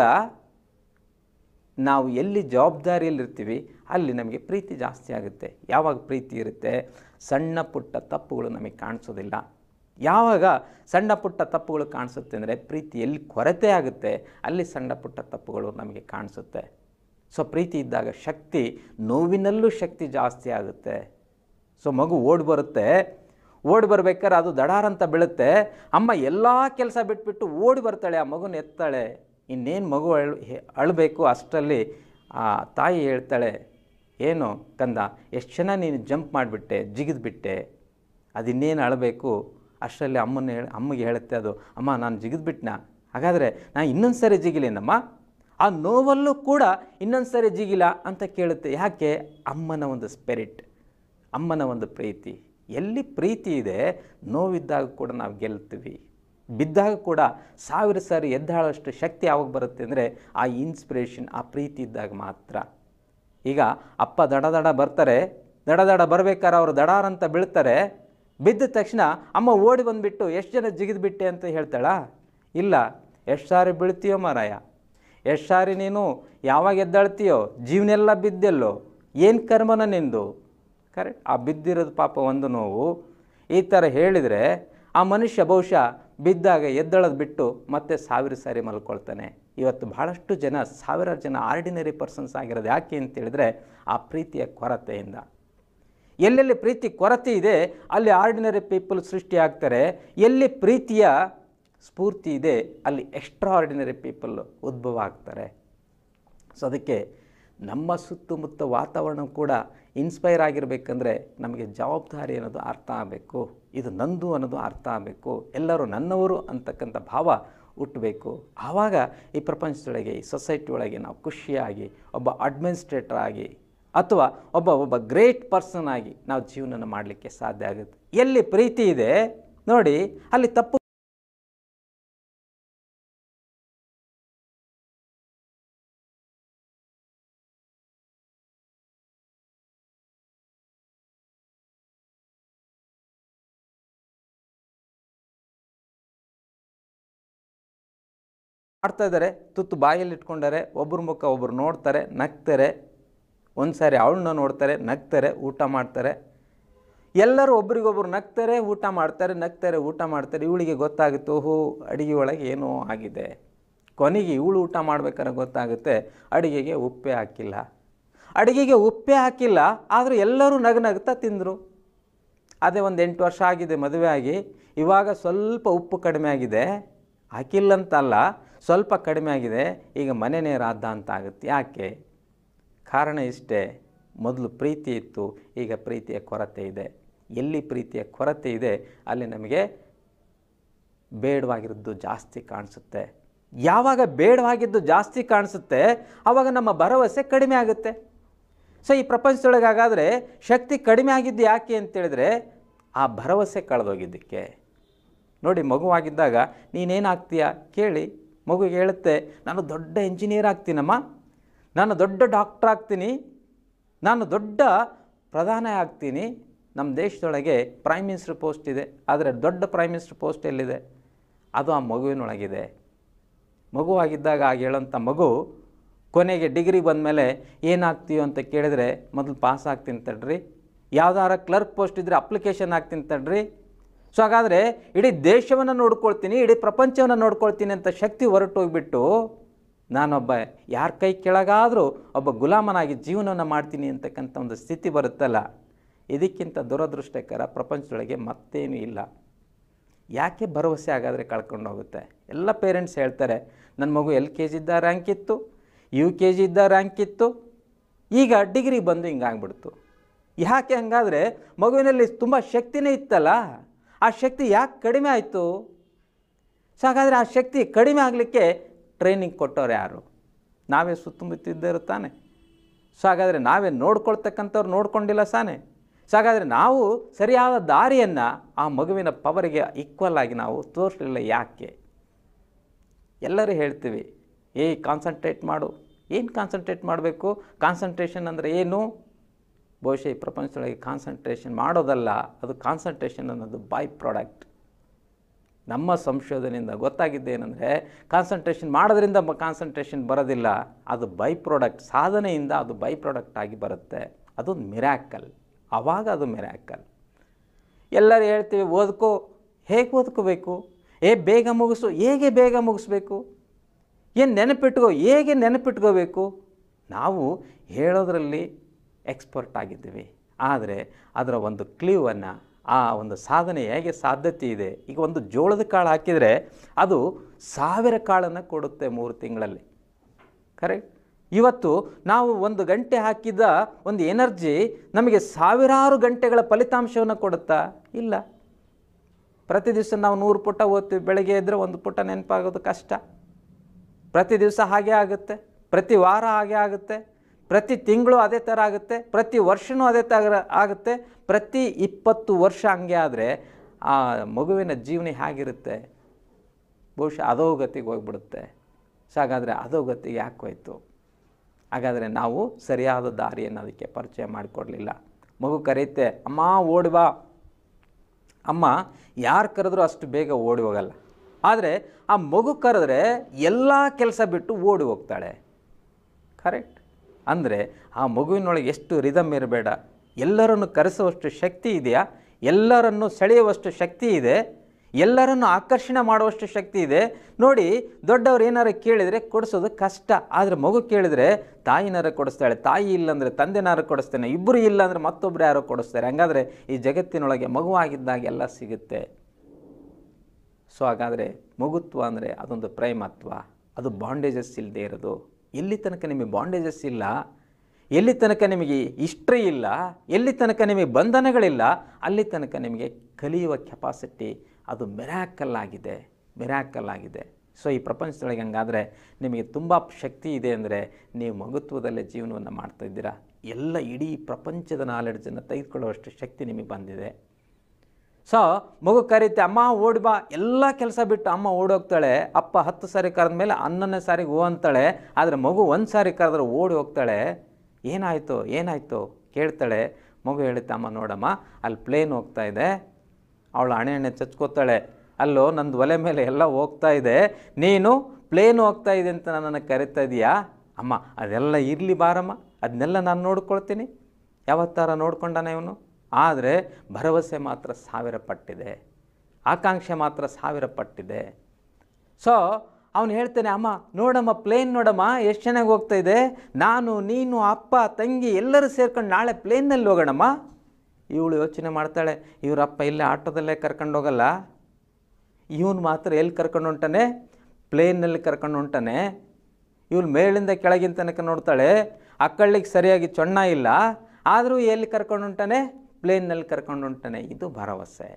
ನಾವು ಎಲ್ಲಿ ಜವಾಬ್ದಾರಿಯಲ್ಲಿರ್ತೀವಿ ಅಲ್ಲಿ ನಮಗೆ ಪ್ರೀತಿ ಜಾಸ್ತಿ ಆಗುತ್ತೆ ಯಾವಾಗ ಪ್ರೀತಿ ಇರುತ್ತೆ ಸಣ್ಣ ಪುಟ್ಟ ತಪ್ಪುಗಳು ನಮಗೆ ಕಾಣಿಸೋದಿಲ್ಲ ಯಾವಾಗ ಸಣ್ಣ ಪುಟ್ಟ ತಪ್ಪುಗಳು ಕಾಣಿಸುತ್ತೆ ಅಂದರೆ ಪ್ರೀತಿ ಎಲ್ಲಿ ಕೊರತೆ ಆಗುತ್ತೆ ಅಲ್ಲಿ ಸಣ್ಣ ಪುಟ್ಟ ತಪ್ಪುಗಳು ನಮಗೆ ಕಾಣಿಸುತ್ತೆ ಸೊ ಪ್ರೀತಿ ಇದ್ದಾಗ ಶಕ್ತಿ ನೋವಿನಲ್ಲೂ ಶಕ್ತಿ ಜಾಸ್ತಿ ಆಗುತ್ತೆ ಸೊ ಮಗು ಓಡಿ ಬರುತ್ತೆ ಓಡಿ ಬರ್ಬೇಕಾದ್ರೆ ಅದು ದಡಾರಂತ ಬೀಳುತ್ತೆ ಅಮ್ಮ ಎಲ್ಲ ಕೆಲಸ ಬಿಟ್ಬಿಟ್ಟು ಓಡಿ ಬರ್ತಾಳೆ ಆ ಮಗುನ ಎತ್ತಾಳೆ ಇನ್ನೇನು ಮಗು ಅಳ್ ಹೆ- ಅಳಬೇಕು ಅಷ್ಟರಲ್ಲಿ ಆ ತಾಯಿ ಹೇಳ್ತಾಳೆ ಏನು ಕಂದ ಎಷ್ಟು ಚೆನ್ನಾಗಿ ನೀನು ಜಂಪ್ ಮಾಡಿಬಿಟ್ಟೆ ಜಿಗಿದ್ಬಿಟ್ಟೆ ಅದಿನ್ನೇನು ಅಳಬೇಕು ಅಷ್ಟರಲ್ಲಿ ಅಮ್ಮನ ಹೇಳಿ ಅಮ್ಮಗೆ ಹೇಳುತ್ತೆ ಅದು ಅಮ್ಮ ನಾನು ಜಿಗಿದ್ಬಿಟ್ನಾ ಹಾಗಾದರೆ ನಾನು ಇನ್ನೊಂದು ಸರಿ ಜಿಗಿಲೇನಮ್ಮ ಆ ನೋವಲ್ಲೂ ಕೂಡ ಇನ್ನೊಂದು ಸರಿ ಜಿಗಿಲ ಅಂತ ಕೇಳುತ್ತೆ ಯಾಕೆ ಅಮ್ಮನ ಒಂದು ಸ್ಪಿರಿಟ್ ಅಮ್ಮನ ಒಂದು ಪ್ರೀತಿ ಎಲ್ಲಿ ಪ್ರೀತಿ ಇದೆ ನೋವಿದ್ದಾಗ ಕೂಡ ನಾವು ಗೆಲ್ತೀವಿ ಬಿದ್ದಾಗ ಕೂಡ ಸಾವಿರ ಸಾರಿ ಎದ್ದಾಳಷ್ಟು ಶಕ್ತಿ ಯಾವಾಗ ಬರುತ್ತೆ ಅಂದರೆ ಆ ಇನ್ಸ್ಪಿರೇಷನ್ ಆ ಪ್ರೀತಿ ಇದ್ದಾಗ ಮಾತ್ರ ಈಗ ಅಪ್ಪ ದಡ ದಡ ಬರ್ತಾರೆ ದಡ ದಡ ಬರ್ಬೇಕಾದ್ರೆ ಅವರು ದಡಾರಂತ ಬೀಳ್ತಾರೆ ಬಿದ್ದ ತಕ್ಷಣ ಅಮ್ಮ ಓಡಿ ಬಂದುಬಿಟ್ಟು ಎಷ್ಟು ಜನ ಜಿಗಿದ್ಬಿಟ್ಟೆ ಅಂತ ಹೇಳ್ತಾಳಾ ಇಲ್ಲ ಎಷ್ಟು ಸಾರಿ ಬೀಳ್ತೀಯೋ ಮಾರಾಯ ಎಷ್ಟು ಸಾರಿ ನೀನು ಯಾವಾಗ ಎದ್ದಾಳ್ತೀಯೋ ಜೀವನೆಲ್ಲ ಬಿದ್ದೆಲ್ಲೋ ಏನು ಕರ್ಮನ ನಿಂದು ಕರೆಕ್ಟ್ ಆ ಬಿದ್ದಿರೋದು ಪಾಪ ಒಂದು ನೋವು ಈ ಥರ ಹೇಳಿದರೆ ಆ ಮನುಷ್ಯ ಬಹುಶಃ ಬಿದ್ದಾಗ ಎದ್ದಳೋದು ಬಿಟ್ಟು ಮತ್ತೆ ಸಾವಿರ ಸಾರಿ ಮಲ್ಕೊಳ್ತಾನೆ ಇವತ್ತು ಬಹಳಷ್ಟು ಜನ ಸಾವಿರಾರು ಜನ ಆರ್ಡಿನರಿ ಪರ್ಸನ್ಸ್ ಆಗಿರೋದು ಯಾಕೆ ಅಂತ ಹೇಳಿದ್ರೆ ಆ ಪ್ರೀತಿಯ ಕೊರತೆಯಿಂದ ಎಲ್ಲೆಲ್ಲಿ ಪ್ರೀತಿ ಕೊರತೆ ಇದೆ ಅಲ್ಲಿ ಆರ್ಡಿನರಿ ಪೀಪಲ್ ಸೃಷ್ಟಿ ಆಗ್ತಾರೆ ಎಲ್ಲಿ ಪ್ರೀತಿಯ ಸ್ಫೂರ್ತಿ ಇದೆ ಅಲ್ಲಿ ಎಕ್ಸ್ಟ್ರಾ ಆರ್ಡಿನರಿ ಪೀಪಲ್ ಉದ್ಭವ ಆಗ್ತಾರೆ ಸೊ ಅದಕ್ಕೆ ನಮ್ಮ ಸುತ್ತಮುತ್ತ ವಾತಾವರಣ ಕೂಡ ಇನ್ಸ್ಪೈರ್ ಆಗಿರಬೇಕಂದ್ರೆ ನಮಗೆ ಜವಾಬ್ದಾರಿ ಅನ್ನೋದು ಅರ್ಥ ಆಗಬೇಕು ಇದು ನಂದು ಅನ್ನೋದು ಅರ್ಥ ಆಗಬೇಕು ಎಲ್ಲರೂ ನನ್ನವರು ಅಂತಕ್ಕಂಥ ಭಾವ ಹುಟ್ಟಬೇಕು ಆವಾಗ ಈ ಪ್ರಪಂಚದೊಳಗೆ ಈ ಸೊಸೈಟಿ ಒಳಗೆ ನಾವು ಖುಷಿಯಾಗಿ ಒಬ್ಬ ಅಡ್ಮಿನಿಸ್ಟ್ರೇಟರ್ ಆಗಿ ಅಥವಾ ಒಬ್ಬ ಒಬ್ಬ ಗ್ರೇಟ್ ಪರ್ಸನ್ ಆಗಿ ನಾವು ಜೀವನನ ಮಾಡಲಿಕ್ಕೆ ಸಾಧ್ಯ ಆಗುತ್ತೆ ಎಲ್ಲಿ ಪ್ರೀತಿ ಇದೆ ನೋಡಿ ಅಲ್ಲಿ ತಪ್ಪು ಮಾಡ್ತಾ ಇದ್ದಾರೆ ತುತ್ತು ಬಾಯಲ್ಲಿ ಇಟ್ಕೊಂಡಾರೆ ಒಬ್ಬರ ಮುಖ ಒಬ್ಬರು ನೋಡ್ತಾರೆ ನಗ್ತಾರೆ ಒಂದು ಸಾರಿ ಅವಳನ್ನ ನೋಡ್ತಾರೆ ನಗ್ತಾರೆ ಊಟ ಮಾಡ್ತಾರೆ ಎಲ್ಲರೂ ಒಬ್ರಿಗೊಬ್ರು ನಗ್ತಾರೆ ಊಟ ಮಾಡ್ತಾರೆ ನಗ್ತಾರೆ ಊಟ ಮಾಡ್ತಾರೆ ಇವಳಿಗೆ ಗೊತ್ತಾಗುತ್ತೆ ಓಹೋ ಅಡುಗೆ ಒಳಗೆ ಏನೋ ಆಗಿದೆ ಕೊನೆಗೆ ಇವಳು ಊಟ ಮಾಡ್ಬೇಕಾದ್ರೆ ಗೊತ್ತಾಗುತ್ತೆ ಅಡುಗೆಗೆ ಉಪ್ಪೇ ಹಾಕಿಲ್ಲ ಅಡುಗೆಗೆ ಉಪ್ಪೇ ಹಾಕಿಲ್ಲ ಆದರೂ ಎಲ್ಲರೂ ನಗು ನಗ್ತಾ ತಿಂದರು ಅದೇ ಒಂದು ಎಂಟು ವರ್ಷ ಆಗಿದೆ ಮದುವೆ ಆಗಿ ಇವಾಗ ಸ್ವಲ್ಪ ಉಪ್ಪು ಕಡಿಮೆ ಆಗಿದೆ ಹಾಕಿಲ್ಲಂತಲ್ಲ ಸ್ವಲ್ಪ ಕಡಿಮೆ ಆಗಿದೆ ಈಗ ಮನೆನೇ ರಾಧ ಅಂತ ಆಗುತ್ತೆ ಯಾಕೆ ಕಾರಣ ಇಷ್ಟೇ ಮೊದಲು ಪ್ರೀತಿ ಇತ್ತು ಈಗ ಪ್ರೀತಿಯ ಕೊರತೆ ಇದೆ ಎಲ್ಲಿ ಪ್ರೀತಿಯ ಕೊರತೆ ಇದೆ ಅಲ್ಲಿ ನಮಗೆ ಬೇಡವಾಗಿರೋದು ಜಾಸ್ತಿ ಕಾಣಿಸುತ್ತೆ ಯಾವಾಗ ಬೇಡವಾಗಿದ್ದು ಜಾಸ್ತಿ ಕಾಣಿಸುತ್ತೆ ಆವಾಗ ನಮ್ಮ ಭರವಸೆ ಕಡಿಮೆ ಆಗುತ್ತೆ ಸೊ ಈ ಪ್ರಪಂಚದೊಳಗೆ ಹಾಗಾದರೆ ಶಕ್ತಿ ಕಡಿಮೆ ಆಗಿದ್ದು ಯಾಕೆ ಅಂತೇಳಿದ್ರೆ ಆ ಭರವಸೆ ಕಳೆದೋಗಿದ್ದಕ್ಕೆ ನೋಡಿ ಮಗುವಾಗಿದ್ದಾಗ ನೀನೇನಾಗ್ತೀಯ ಕೇಳಿ ಮಗುಗೆ ಹೇಳುತ್ತೆ ನಾನು ದೊಡ್ಡ ಇಂಜಿನಿಯರ್ ಆಗ್ತೀನಮ್ಮ ನಾನು ದೊಡ್ಡ ಡಾಕ್ಟ್ರ್ ಆಗ್ತೀನಿ ನಾನು ದೊಡ್ಡ ಪ್ರಧಾನ ಆಗ್ತೀನಿ ನಮ್ಮ ದೇಶದೊಳಗೆ ಪ್ರೈಮ್ ಮಿನಿಸ್ಟರ್ ಪೋಸ್ಟ್ ಇದೆ ಆದರೆ ದೊಡ್ಡ ಪ್ರೈಮ್ ಮಿನಿಸ್ಟರ್ ಪೋಸ್ಟ್ ಎಲ್ಲಿದೆ ಅದು ಆ ಮಗುವಿನೊಳಗಿದೆ ಮಗುವಾಗಿದ್ದಾಗ ಆಗ ಹೇಳೋಂಥ ಮಗು ಕೊನೆಗೆ ಡಿಗ್ರಿ ಬಂದಮೇಲೆ ಏನಾಗ್ತೀಯೋ ಅಂತ ಕೇಳಿದರೆ ಮೊದಲು ಪಾಸ್ ಆಗ್ತೀನಿ ತಡ್ರಿ ಯಾವ್ದಾರ ಕ್ಲರ್ಕ್ ಪೋಸ್ಟ್ ಇದ್ದರೆ ಅಪ್ಲಿಕೇಶನ್ ಹಾಕ್ತೀನಿ ತಡ್ರಿ ಸೊ ಹಾಗಾದರೆ ಇಡೀ ದೇಶವನ್ನು ನೋಡ್ಕೊಳ್ತೀನಿ ಇಡೀ ಪ್ರಪಂಚವನ್ನು ನೋಡ್ಕೊಳ್ತೀನಿ ಅಂತ ಶಕ್ತಿ ಹೊರಟೋಗ್ಬಿಟ್ಟು ನಾನೊಬ್ಬ ಯಾರ ಕೈ ಕೆಳಗಾದರೂ ಒಬ್ಬ ಗುಲಾಮನಾಗಿ ಜೀವನವನ್ನು ಮಾಡ್ತೀನಿ ಅಂತಕ್ಕಂಥ ಒಂದು ಸ್ಥಿತಿ ಬರುತ್ತಲ್ಲ ಇದಕ್ಕಿಂತ ದುರದೃಷ್ಟಕರ ಪ್ರಪಂಚದೊಳಗೆ ಮತ್ತೇನೂ ಇಲ್ಲ ಯಾಕೆ ಭರವಸೆ ಆಗಾದರೆ ಕಳ್ಕೊಂಡು ಹೋಗುತ್ತೆ ಎಲ್ಲ ಪೇರೆಂಟ್ಸ್ ಹೇಳ್ತಾರೆ ನನ್ನ ಮಗು ಎಲ್ ಕೆ ಜಿ ಇದ್ದ ರ್ಯಾಂಕ್ ಇತ್ತು ಯು ಕೆ ಜಿ ಇದ್ದ ರ್ಯಾಂಕ್ ಇತ್ತು ಈಗ ಡಿಗ್ರಿ ಬಂದು ಹಿಂಗಾಗ್ಬಿಡ್ತು ಯಾಕೆ ಹಂಗಾದರೆ ಮಗುವಿನಲ್ಲಿ ತುಂಬ ಶಕ್ತಿನೇ ಇತ್ತಲ್ಲ ಆ ಶಕ್ತಿ ಯಾಕೆ ಕಡಿಮೆ ಆಯಿತು ಸೊ ಹಾಗಾದರೆ ಆ ಶಕ್ತಿ ಕಡಿಮೆ ಆಗಲಿಕ್ಕೆ ಟ್ರೈನಿಂಗ್ ಕೊಟ್ಟವ್ರು ಯಾರು ನಾವೇ ಸುತ್ತಮುತ್ತಿದ್ದರು ತಾನೆ ಸೊ ಹಾಗಾದರೆ ನಾವೇ ನೋಡ್ಕೊಳ್ತಕ್ಕಂಥವ್ರು ನೋಡ್ಕೊಂಡಿಲ್ಲ ಸಾನೆ ಸೊ ಹಾಗಾದರೆ ನಾವು ಸರಿಯಾದ ದಾರಿಯನ್ನು ಆ ಮಗುವಿನ ಪವರಿಗೆ ಈಕ್ವಲ್ ಆಗಿ ನಾವು ತೋರಿಸಲಿಲ್ಲ ಯಾಕೆ ಎಲ್ಲರೂ ಹೇಳ್ತೀವಿ ಏಯ್ ಕಾನ್ಸಂಟ್ರೇಟ್ ಮಾಡು ಏನು ಕಾನ್ಸಂಟ್ರೇಟ್ ಮಾಡಬೇಕು ಕಾನ್ಸಂಟ್ರೇಷನ್ ಅಂದರೆ ಏನು ಬಹುಶಃ ಈ ಪ್ರಪಂಚದೊಳಗೆ ಕಾನ್ಸಂಟ್ರೇಷನ್ ಮಾಡೋದಲ್ಲ ಅದು ಕಾನ್ಸಂಟ್ರೇಷನ್ ಅನ್ನೋದು ಬೈ ಪ್ರಾಡಕ್ಟ್ ನಮ್ಮ ಸಂಶೋಧನೆಯಿಂದ ಗೊತ್ತಾಗಿದ್ದೇನೆಂದರೆ ಕಾನ್ಸಂಟ್ರೇಷನ್ ಮಾಡೋದ್ರಿಂದ ಕಾನ್ಸಂಟ್ರೇಷನ್ ಬರೋದಿಲ್ಲ ಅದು ಬೈ ಪ್ರಾಡಕ್ಟ್ ಸಾಧನೆಯಿಂದ ಅದು ಬೈ ಪ್ರಾಡಕ್ಟ್ ಆಗಿ ಬರುತ್ತೆ ಅದು ಮಿರಾಕಲ್ ಆವಾಗ ಅದು ಮಿರಾಕಲ್ ಎಲ್ಲರೂ ಹೇಳ್ತೀವಿ ಓದ್ಕೋ ಹೇಗೆ ಓದ್ಕೋಬೇಕು ಏ ಬೇಗ ಮುಗಿಸು ಹೇಗೆ ಬೇಗ ಮುಗಿಸ್ಬೇಕು ಏನು ನೆನಪಿಟ್ಕೋ ಹೇಗೆ ನೆನಪಿಟ್ಕೋಬೇಕು ನಾವು ಹೇಳೋದ್ರಲ್ಲಿ ಎಕ್ಸ್ಪರ್ಟ್ ಆಗಿದ್ದೀವಿ ಆದರೆ ಅದರ ಒಂದು ಕ್ಲೀವನ್ನು ಆ ಒಂದು ಸಾಧನೆ ಹೇಗೆ ಸಾಧ್ಯತೆ ಇದೆ ಈಗ ಒಂದು ಜೋಳದ ಕಾಳು ಹಾಕಿದರೆ ಅದು ಸಾವಿರ ಕಾಳನ್ನು ಕೊಡುತ್ತೆ ಮೂರು ತಿಂಗಳಲ್ಲಿ ಕರೆಕ್ಟ್ ಇವತ್ತು ನಾವು ಒಂದು ಗಂಟೆ ಹಾಕಿದ ಒಂದು ಎನರ್ಜಿ ನಮಗೆ ಸಾವಿರಾರು ಗಂಟೆಗಳ ಫಲಿತಾಂಶವನ್ನು ಕೊಡುತ್ತಾ ಇಲ್ಲ ಪ್ರತಿ ದಿವಸ ನಾವು ನೂರು ಪುಟ ಓದ್ತೀವಿ ಬೆಳಗ್ಗೆ ಎದ್ದರೆ ಒಂದು ಪುಟ ನೆನಪಾಗೋದು ಕಷ್ಟ ಪ್ರತಿ ದಿವಸ ಹಾಗೆ ಆಗುತ್ತೆ ಪ್ರತಿ ವಾರ ಹಾಗೆ ಆಗುತ್ತೆ ಪ್ರತಿ ತಿಂಗಳು ಅದೇ ಥರ ಆಗುತ್ತೆ ಪ್ರತಿ ವರ್ಷವೂ ಅದೇ ಥರ ಆಗುತ್ತೆ ಪ್ರತಿ ಇಪ್ಪತ್ತು ವರ್ಷ ಹಂಗೆ ಆದರೆ ಆ ಮಗುವಿನ ಜೀವನ ಹೇಗಿರುತ್ತೆ ಬಹುಶಃ ಅಧೋಗತಿಗೆ ಹೋಗ್ಬಿಡುತ್ತೆ ಸೊ ಹಾಗಾದರೆ ಅಧೋಗತಿಗೆ ಯಾಕೆ ಹೋಯ್ತು ಹಾಗಾದರೆ ನಾವು ಸರಿಯಾದ ದಾರಿಯನ್ನು ಅದಕ್ಕೆ ಪರಿಚಯ ಮಾಡಿಕೊಡ್ಲಿಲ್ಲ ಮಗು ಕರೆಯುತ್ತೆ ಅಮ್ಮ ಓಡಿ ಬಾ ಅಮ್ಮ ಯಾರು ಕರೆದ್ರೂ ಅಷ್ಟು ಬೇಗ ಓಡಿ ಹೋಗಲ್ಲ ಆದರೆ ಆ ಮಗು ಕರೆದ್ರೆ ಎಲ್ಲ ಕೆಲಸ ಬಿಟ್ಟು ಓಡಿ ಹೋಗ್ತಾಳೆ ಕರೆಕ್ಟ್ ಅಂದರೆ ಆ ಮಗುವಿನೊಳಗೆ ಎಷ್ಟು ರಿದಮ್ ಇರಬೇಡ ಎಲ್ಲರನ್ನು ಕರೆಸುವಷ್ಟು ಶಕ್ತಿ ಇದೆಯಾ ಎಲ್ಲರನ್ನು ಸೆಳೆಯುವಷ್ಟು ಶಕ್ತಿ ಇದೆ ಎಲ್ಲರನ್ನು ಆಕರ್ಷಣೆ ಮಾಡುವಷ್ಟು ಶಕ್ತಿ ಇದೆ ನೋಡಿ ದೊಡ್ಡವ್ರು ಏನಾರು ಕೇಳಿದರೆ ಕೊಡಿಸೋದು ಕಷ್ಟ ಆದರೆ ಮಗು ಕೇಳಿದರೆ ತಾಯಿನಾರ ಕೊಡಿಸ್ತಾಳೆ ತಾಯಿ ಇಲ್ಲಾಂದರೆ ತಂದೆನಾರು ಕೊಡಿಸ್ತಾನೆ ಇಬ್ಬರು ಇಲ್ಲ ಅಂದರೆ ಮತ್ತೊಬ್ಬರು ಯಾರೋ ಕೊಡಿಸ್ತಾರೆ ಹಂಗಾದರೆ ಈ ಜಗತ್ತಿನೊಳಗೆ ಮಗುವಾಗಿದ್ದಾಗ ಎಲ್ಲ ಸಿಗುತ್ತೆ ಸೊ ಹಾಗಾದರೆ ಮಗುತ್ವ ಅಂದರೆ ಅದೊಂದು ಪ್ರೇಮತ್ವ ಅದು ಬಾಂಡೇಜಸ್ ಇಲ್ಲದೆ ಇರೋದು ಎಲ್ಲಿ ತನಕ ನಿಮಗೆ ಬಾಂಡೇಜಸ್ ಇಲ್ಲ ಎಲ್ಲಿ ತನಕ ನಿಮಗೆ ಹಿಸ್ಟ್ರಿ ಇಲ್ಲ ಎಲ್ಲಿ ತನಕ ನಿಮಗೆ ಬಂಧನಗಳಿಲ್ಲ ಅಲ್ಲಿ ತನಕ ನಿಮಗೆ ಕಲಿಯುವ ಕೆಪಾಸಿಟಿ ಅದು ಮಿರಾಕಲ್ ಆಗಿದೆ ಮಿರಾಕಲ್ ಆಗಿದೆ ಸೊ ಈ ಪ್ರಪಂಚದೊಳಗೆ ಹಂಗಾದರೆ ನಿಮಗೆ ತುಂಬ ಶಕ್ತಿ ಇದೆ ಅಂದರೆ ನೀವು ಮಗುತ್ವದಲ್ಲೇ ಜೀವನವನ್ನು ಮಾಡ್ತಾ ಇದ್ದೀರಾ ಎಲ್ಲ ಇಡೀ ಪ್ರಪಂಚದ ನಾಲೆಡ್ಜನ್ನು ತೆಗೆದುಕೊಳ್ಳುವಷ್ಟು ಶಕ್ತಿ ನಿಮಗೆ ಬಂದಿದೆ ಸೊ ಮಗು ಕರೀತೆ ಅಮ್ಮ ಓಡಿ ಬಾ ಎಲ್ಲ ಕೆಲಸ ಬಿಟ್ಟು ಅಮ್ಮ ಓಡೋಗ್ತಾಳೆ ಅಪ್ಪ ಹತ್ತು ಸಾರಿ ಕರೆದ ಮೇಲೆ ಹನ್ನೊಂದನೇ ಸಾರಿಗೆ ಹೂ ಅಂತಾಳೆ ಆದರೆ ಮಗು ಒಂದು ಸಾರಿ ಕರೆದ್ರೆ ಓಡಿ ಹೋಗ್ತಾಳೆ ಏನಾಯಿತು ಏನಾಯಿತು ಕೇಳ್ತಾಳೆ ಮಗು ಹೇಳುತ್ತೆ ಅಮ್ಮ ನೋಡಮ್ಮ ಅಲ್ಲಿ ಪ್ಲೇನ್ ಹೋಗ್ತಾ ಇದೆ ಅವಳು ಹಣೆ ಹಣೆ ಚಚ್ಕೋತಾಳೆ ಅಲ್ಲೋ ನಂದು ಒಲೆ ಮೇಲೆ ಎಲ್ಲ ಹೋಗ್ತಾ ಇದೆ ನೀನು ಪ್ಲೇನ್ ಹೋಗ್ತಾ ಇದೆ ಅಂತ ನನ್ನನ್ನು ಕರಿತಾ ಇದೀಯಾ ಅಮ್ಮ ಅದೆಲ್ಲ ಇರಲಿ ಬಾರಮ್ಮ ಅದನ್ನೆಲ್ಲ ನಾನು ನೋಡ್ಕೊಳ್ತೀನಿ ಯಾವತ್ತಾರ ನೋಡ್ಕೊಂಡಾನೆ ಇವನು ಆದರೆ ಭರವಸೆ ಮಾತ್ರ ಸಾವಿರ ಪಟ್ಟಿದೆ ಆಕಾಂಕ್ಷೆ ಮಾತ್ರ ಸಾವಿರ ಪಟ್ಟಿದೆ ಸೊ ಅವನು ಹೇಳ್ತಾನೆ ಅಮ್ಮ ನೋಡಮ್ಮ ಪ್ಲೇನ್ ನೋಡಮ್ಮ ಎಷ್ಟು ಚೆನ್ನಾಗಿ ಹೋಗ್ತಾ ಇದೆ ನಾನು ನೀನು ಅಪ್ಪ ತಂಗಿ ಎಲ್ಲರೂ ಸೇರ್ಕೊಂಡು ನಾಳೆ ಪ್ಲೇನ್ನಲ್ಲಿ ಹೋಗೋಣಮ್ಮ ಇವಳು ಯೋಚನೆ ಮಾಡ್ತಾಳೆ ಇವರಪ್ಪ ಇಲ್ಲೇ ಆಟೋದಲ್ಲೇ ಕರ್ಕೊಂಡು ಹೋಗಲ್ಲ ಇವನು ಮಾತ್ರ ಎಲ್ಲಿ ಕರ್ಕೊಂಡು ಹೊಂಟಾನೆ ಪ್ಲೇನ್ನಲ್ಲಿ ಕರ್ಕೊಂಡು ಹೊಂಟಾನೆ ಇವಳು ಮೇಲಿಂದ ಕೆಳಗಿನ ತನಕ ನೋಡ್ತಾಳೆ ಅಕ್ಕಳಿಗೆ ಸರಿಯಾಗಿ ಚೊಣ್ಣ ಇಲ್ಲ ಆದರೂ ಎಲ್ಲಿ ಕರ್ಕೊಂಡು ಹೊಂಟಾನೆ ಪ್ಲೇನ್ನಲ್ಲಿ ಕರ್ಕೊಂಡು ಹೊಂಟಾನೆ ಇದು ಭರವಸೆ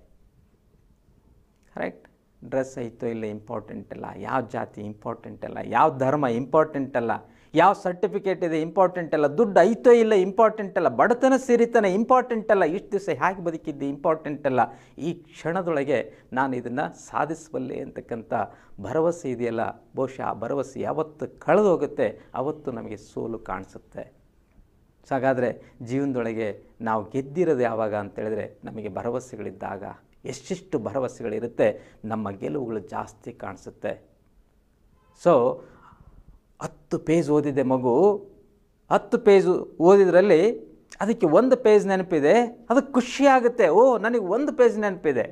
ಕರೆಕ್ಟ್ ಡ್ರೆಸ್ ಐತೋ ಇಲ್ಲ ಇಂಪಾರ್ಟೆಂಟ್ ಅಲ್ಲ ಯಾವ ಜಾತಿ ಇಂಪಾರ್ಟೆಂಟ್ ಅಲ್ಲ ಯಾವ ಧರ್ಮ ಇಂಪಾರ್ಟೆಂಟ್ ಅಲ್ಲ ಯಾವ ಸರ್ಟಿಫಿಕೇಟ್ ಇದೆ ಇಂಪಾರ್ಟೆಂಟ್ ಅಲ್ಲ ದುಡ್ಡು ಐತೋ ಇಲ್ಲ ಇಂಪಾರ್ಟೆಂಟ್ ಅಲ್ಲ ಬಡತನ ಸಿರಿತನ ಇಂಪಾರ್ಟೆಂಟ್ ಅಲ್ಲ ಇಷ್ಟು ದಿವಸ ಹೇಗೆ ಬದುಕಿದ್ದೆ ಇಂಪಾರ್ಟೆಂಟ್ ಅಲ್ಲ ಈ ಕ್ಷಣದೊಳಗೆ ನಾನು ಇದನ್ನು ಸಾಧಿಸಬಲ್ಲೆ ಅಂತಕ್ಕಂಥ ಭರವಸೆ ಇದೆಯಲ್ಲ ಬಹುಶಃ ಆ ಭರವಸೆ ಯಾವತ್ತು ಕಳೆದು ಹೋಗುತ್ತೆ ಅವತ್ತು ನಮಗೆ ಸೋಲು ಕಾಣಿಸುತ್ತೆ ಸೊ ಹಾಗಾದರೆ ಜೀವನದೊಳಗೆ ನಾವು ಗೆದ್ದಿರೋದು ಯಾವಾಗ ಅಂತೇಳಿದ್ರೆ ನಮಗೆ ಭರವಸೆಗಳಿದ್ದಾಗ ಎಷ್ಟೆಷ್ಟು ಭರವಸೆಗಳಿರುತ್ತೆ ನಮ್ಮ ಗೆಲುವುಗಳು ಜಾಸ್ತಿ ಕಾಣಿಸುತ್ತೆ ಸೊ ಹತ್ತು ಪೇಜ್ ಓದಿದೆ ಮಗು ಹತ್ತು ಪೇಜ್ ಓದಿದ್ರಲ್ಲಿ ಅದಕ್ಕೆ ಒಂದು ಪೇಜ್ ನೆನಪಿದೆ ಅದು ಖುಷಿ ಆಗುತ್ತೆ ಓ ನನಗೆ ಒಂದು ಪೇಜ್ ನೆನಪಿದೆ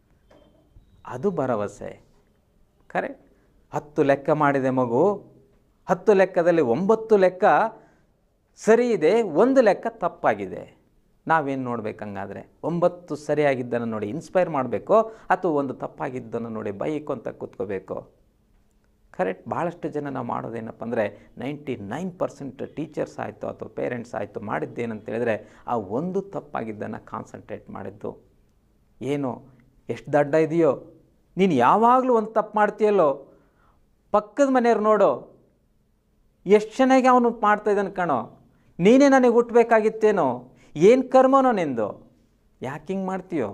ಅದು ಭರವಸೆ ಕರೆಕ್ಟ್ ಹತ್ತು ಲೆಕ್ಕ ಮಾಡಿದೆ ಮಗು ಹತ್ತು ಲೆಕ್ಕದಲ್ಲಿ ಒಂಬತ್ತು ಲೆಕ್ಕ ಸರಿ ಇದೆ ಒಂದು ಲೆಕ್ಕ ತಪ್ಪಾಗಿದೆ ನಾವೇನು ನೋಡ್ಬೇಕು ಹಂಗಾದ್ರೆ ಒಂಬತ್ತು ಸರಿಯಾಗಿದ್ದನ್ನು ನೋಡಿ ಇನ್ಸ್ಪೈರ್ ಮಾಡಬೇಕು ಅಥವಾ ಒಂದು ತಪ್ಪಾಗಿದ್ದನ್ನು ನೋಡಿ ಬೈಕೊಂತ ಕೂತ್ಕೋಬೇಕು ಕರೆಕ್ಟ್ ಭಾಳಷ್ಟು ಜನ ನಾವು ಮಾಡೋದೇನಪ್ಪ ಅಂದರೆ ನೈಂಟಿ ನೈನ್ ಪರ್ಸೆಂಟ್ ಟೀಚರ್ಸ್ ಆಯಿತು ಅಥವಾ ಪೇರೆಂಟ್ಸ್ ಆಯಿತು ಮಾಡಿದ್ದೇನಂತ ಹೇಳಿದ್ರೆ ಆ ಒಂದು ತಪ್ಪಾಗಿದ್ದನ್ನು ಕಾನ್ಸಂಟ್ರೇಟ್ ಮಾಡಿದ್ದು ಏನು ಎಷ್ಟು ದಡ್ಡ ಇದೆಯೋ ನೀನು ಯಾವಾಗಲೂ ಒಂದು ತಪ್ಪು ಮಾಡ್ತೀಯಲ್ಲೋ ಪಕ್ಕದ ಮನೆಯವ್ರು ನೋಡು ಎಷ್ಟು ಚೆನ್ನಾಗಿ ಅವನು ಮಾಡ್ತಾ ಇದ್ದಾನೆ ಕಣೋ ನೀನೇ ನನಗೆ ಹುಟ್ಟಬೇಕಾಗಿತ್ತೇನೋ ಏನು ಕರ್ಮನೋ ನಿಂದು ಯಾಕೆ ಹಿಂಗೆ ಮಾಡ್ತೀಯೋ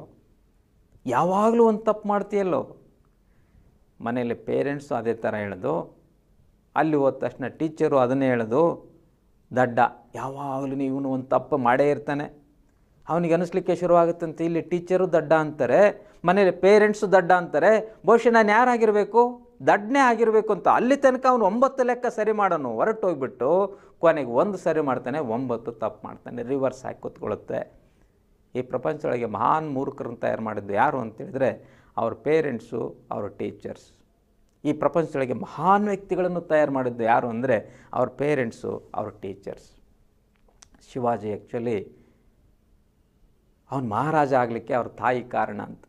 ಯಾವಾಗಲೂ ಒಂದು ತಪ್ಪು ಮಾಡ್ತೀಯಲ್ಲೋ ಮನೇಲಿ ಪೇರೆಂಟ್ಸು ಅದೇ ಥರ ಹೇಳೋದು ಅಲ್ಲಿ ಹೋದ ತಕ್ಷಣ ಟೀಚರು ಅದನ್ನೇ ಹೇಳೋದು ದಡ್ಡ ಯಾವಾಗಲೂ ಇವನು ಒಂದು ತಪ್ಪು ಮಾಡೇ ಇರ್ತಾನೆ ಅವನಿಗೆ ಅನಿಸ್ಲಿಕ್ಕೆ ಶುರುವಾಗುತ್ತಂತೆ ಇಲ್ಲಿ ಟೀಚರು ದಡ್ಡ ಅಂತಾರೆ ಮನೇಲಿ ಪೇರೆಂಟ್ಸು ದಡ್ಡ ಅಂತಾರೆ ಬಹುಶಃ ನಾನು ಯಾರಾಗಿರಬೇಕು ದಡ್ಡನೇ ಆಗಿರಬೇಕು ಅಂತ ಅಲ್ಲಿ ತನಕ ಅವನು ಒಂಬತ್ತು ಲೆಕ್ಕ ಸರಿ ಮಾಡೋನು ಹೊರಟೋಗ್ಬಿಟ್ಟು ಕೊನೆಗೆ ಒಂದು ಸರಿ ಮಾಡ್ತಾನೆ ಒಂಬತ್ತು ತಪ್ಪು ಮಾಡ್ತಾನೆ ರಿವರ್ಸ್ ಹಾಕಿ ಕೂತ್ಕೊಳ್ಳುತ್ತೆ ಈ ಪ್ರಪಂಚದೊಳಗೆ ಮಹಾನ್ ಮೂರ್ಖರನ್ನು ತಯಾರು ಮಾಡಿದ್ದು ಯಾರು ಅಂತೇಳಿದ್ರೆ ಅವ್ರ ಪೇರೆಂಟ್ಸು ಅವ್ರ ಟೀಚರ್ಸ್ ಈ ಪ್ರಪಂಚದೊಳಗೆ ಮಹಾನ್ ವ್ಯಕ್ತಿಗಳನ್ನು ತಯಾರು ಮಾಡಿದ್ದು ಯಾರು ಅಂದರೆ ಅವ್ರ ಪೇರೆಂಟ್ಸು ಅವ್ರ ಟೀಚರ್ಸ್ ಶಿವಾಜಿ ಆ್ಯಕ್ಚುಲಿ ಅವನು ಮಹಾರಾಜ ಆಗಲಿಕ್ಕೆ ಅವ್ರ ತಾಯಿ ಕಾರಣ ಅಂತ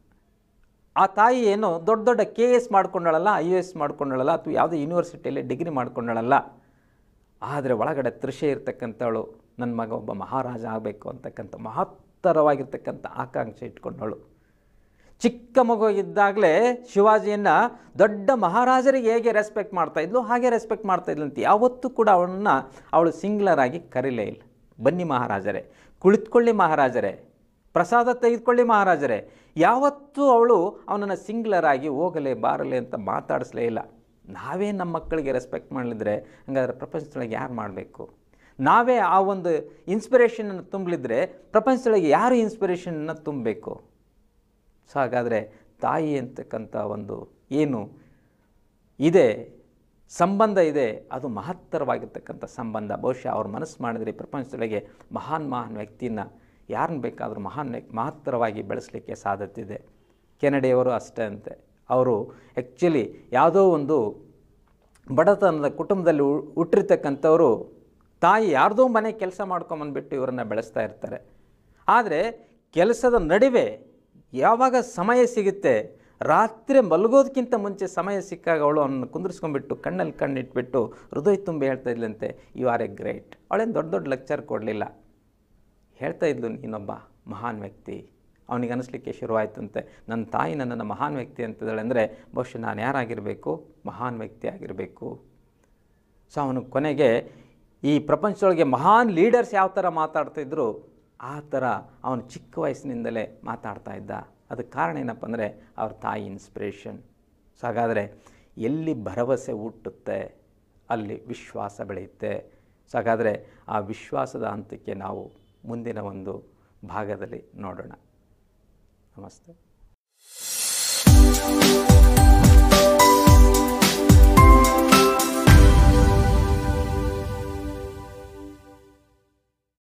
ಆ ತಾಯಿ ಏನು ದೊಡ್ಡ ದೊಡ್ಡ ಕೆ ಎಸ್ ಮಾಡ್ಕೊಂಡಳಲ್ಲ ಐ ಎ ಎಸ್ ಮಾಡ್ಕೊಂಡಳಲ್ಲ ಅಥವಾ ಯಾವುದೇ ಯೂನಿವರ್ಸಿಟಿಯಲ್ಲಿ ಡಿಗ್ರಿ ಮಾಡ್ಕೊಂಡಳಲ್ಲ ಆದರೆ ಒಳಗಡೆ ತೃಷೆ ಇರ್ತಕ್ಕಂಥವಳು ನನ್ನ ಮಗ ಒಬ್ಬ ಮಹಾರಾಜ ಆಗಬೇಕು ಅಂತಕ್ಕಂಥ ಮಹತ್ತರವಾಗಿರ್ತಕ್ಕಂಥ ಆಕಾಂಕ್ಷೆ ಇಟ್ಕೊಂಡವಳು ಚಿಕ್ಕ ಮಗು ಇದ್ದಾಗಲೇ ಶಿವಾಜಿಯನ್ನು ದೊಡ್ಡ ಮಹಾರಾಜರಿಗೆ ಹೇಗೆ ರೆಸ್ಪೆಕ್ಟ್ ಮಾಡ್ತಾ ಇದ್ಲು ಹಾಗೆ ರೆಸ್ಪೆಕ್ಟ್ ಮಾಡ್ತಾ ಇದ್ಲು ಅಂತ ಯಾವತ್ತೂ ಕೂಡ ಅವಳನ್ನು ಅವಳು ಸಿಂಗ್ಲರ್ ಆಗಿ ಕರೀಲೇ ಇಲ್ಲ ಬನ್ನಿ ಮಹಾರಾಜರೇ ಕುಳಿತುಕೊಳ್ಳಿ ಮಹಾರಾಜರೇ ಪ್ರಸಾದ ತೆಗೆದುಕೊಳ್ಳಿ ಮಹಾರಾಜರೇ ಯಾವತ್ತೂ ಅವಳು ಅವನನ್ನು ಸಿಂಗ್ಲರ್ ಆಗಿ ಹೋಗಲೇ ಬಾರಲೆ ಅಂತ ಮಾತಾಡಿಸ್ಲೇ ಇಲ್ಲ ನಾವೇ ನಮ್ಮ ಮಕ್ಕಳಿಗೆ ರೆಸ್ಪೆಕ್ಟ್ ಮಾಡಲಿದ್ರೆ ಹಂಗಾದ್ರೆ ಪ್ರಪಂಚದೊಳಗೆ ಯಾರು ಮಾಡಬೇಕು ನಾವೇ ಆ ಒಂದು ಇನ್ಸ್ಪಿರೇಷನನ್ನು ತುಂಬಲಿದ್ರೆ ಪ್ರಪಂಚದೊಳಗೆ ಯಾರು ಇನ್ಸ್ಪಿರೇಷನನ್ನು ತುಂಬಬೇಕು ಸೊ ಹಾಗಾದರೆ ತಾಯಿ ಅಂತಕ್ಕಂಥ ಒಂದು ಏನು ಇದೆ ಸಂಬಂಧ ಇದೆ ಅದು ಮಹತ್ತರವಾಗಿರ್ತಕ್ಕಂಥ ಸಂಬಂಧ ಬಹುಶಃ ಅವ್ರ ಮನಸ್ಸು ಮಾಡಿದರೆ ಈ ಪ್ರಪಂಚದೊಳಗೆ ಮಹಾನ್ ಮಹಾನ್ ವ್ಯಕ್ತಿನ ಯಾರನ್ನ ಬೇಕಾದರೂ ಮಹಾನ್ ವ್ಯಕ್ತಿ ಮಹತ್ತರವಾಗಿ ಬೆಳೆಸಲಿಕ್ಕೆ ಸಾಧ್ಯತೆ ಇದೆ ಕೆನಡಿಯವರು ಅಷ್ಟೇ ಅಂತೆ ಅವರು ಆ್ಯಕ್ಚುಲಿ ಯಾವುದೋ ಒಂದು ಬಡತನದ ಕುಟುಂಬದಲ್ಲಿ ಹು- ಹುಟ್ಟಿರ್ತಕ್ಕಂಥವರು ತಾಯಿ ಯಾರ್ದೋ ಮನೆ ಕೆಲಸ ಮಾಡ್ಕೊಂಬಂದ್ಬಿಟ್ಟು ಇವರನ್ನು ಬೆಳೆಸ್ತಾ ಇರ್ತಾರೆ ಆದರೆ ಕೆಲಸದ ನಡುವೆ ಯಾವಾಗ ಸಮಯ ಸಿಗುತ್ತೆ ರಾತ್ರಿ ಮಲಗೋದಕ್ಕಿಂತ ಮುಂಚೆ ಸಮಯ ಸಿಕ್ಕಾಗ ಅವಳು ಅವನನ್ನು ಕುಂದಿರಿಸ್ಕೊಂಡ್ಬಿಟ್ಟು ಕಣ್ಣಲ್ಲಿ ಕಣ್ಣಿಟ್ಬಿಟ್ಟು ಹೃದಯ ತುಂಬಿ ಹೇಳ್ತಾ ಇದ್ಲಂತೆ ಯು ಆರ್ ಎ ಗ್ರೇಟ್ ಅವಳೇನು ದೊಡ್ಡ ದೊಡ್ಡ ಲೆಕ್ಚರ್ ಕೊಡಲಿಲ್ಲ ಹೇಳ್ತಾ ಇದ್ಲು ನೀನೊಬ್ಬ ಮಹಾನ್ ವ್ಯಕ್ತಿ ಅವನಿಗೆ ಅನಿಸ್ಲಿಕ್ಕೆ ಶುರುವಾಯ್ತಂತೆ ನನ್ನ ತಾಯಿ ನನ್ನನ್ನು ಮಹಾನ್ ವ್ಯಕ್ತಿ ಅಂತಿದ್ದಾಳೆ ಅಂದರೆ ಬಹುಶಃ ನಾನು ಯಾರಾಗಿರಬೇಕು ಮಹಾನ್ ವ್ಯಕ್ತಿ ಆಗಿರಬೇಕು ಸೊ ಅವನು ಕೊನೆಗೆ ಈ ಪ್ರಪಂಚದೊಳಗೆ ಮಹಾನ್ ಲೀಡರ್ಸ್ ಯಾವ ಥರ ಮಾತಾಡ್ತಿದ್ರು ಆ ಥರ ಅವನು ಚಿಕ್ಕ ವಯಸ್ಸಿನಿಂದಲೇ ಮಾತಾಡ್ತಾ ಇದ್ದ ಅದಕ್ಕೆ ಕಾರಣ ಏನಪ್ಪ ಅಂದರೆ ಅವ್ರ ತಾಯಿ ಇನ್ಸ್ಪಿರೇಷನ್ ಸೊ ಹಾಗಾದರೆ ಎಲ್ಲಿ ಭರವಸೆ ಹುಟ್ಟುತ್ತೆ ಅಲ್ಲಿ ವಿಶ್ವಾಸ ಬೆಳೆಯುತ್ತೆ ಸೊ ಹಾಗಾದರೆ ಆ ವಿಶ್ವಾಸದ ಹಂತಕ್ಕೆ ನಾವು ಮುಂದಿನ ಒಂದು ಭಾಗದಲ್ಲಿ ನೋಡೋಣ ನಮಸ್ತೆ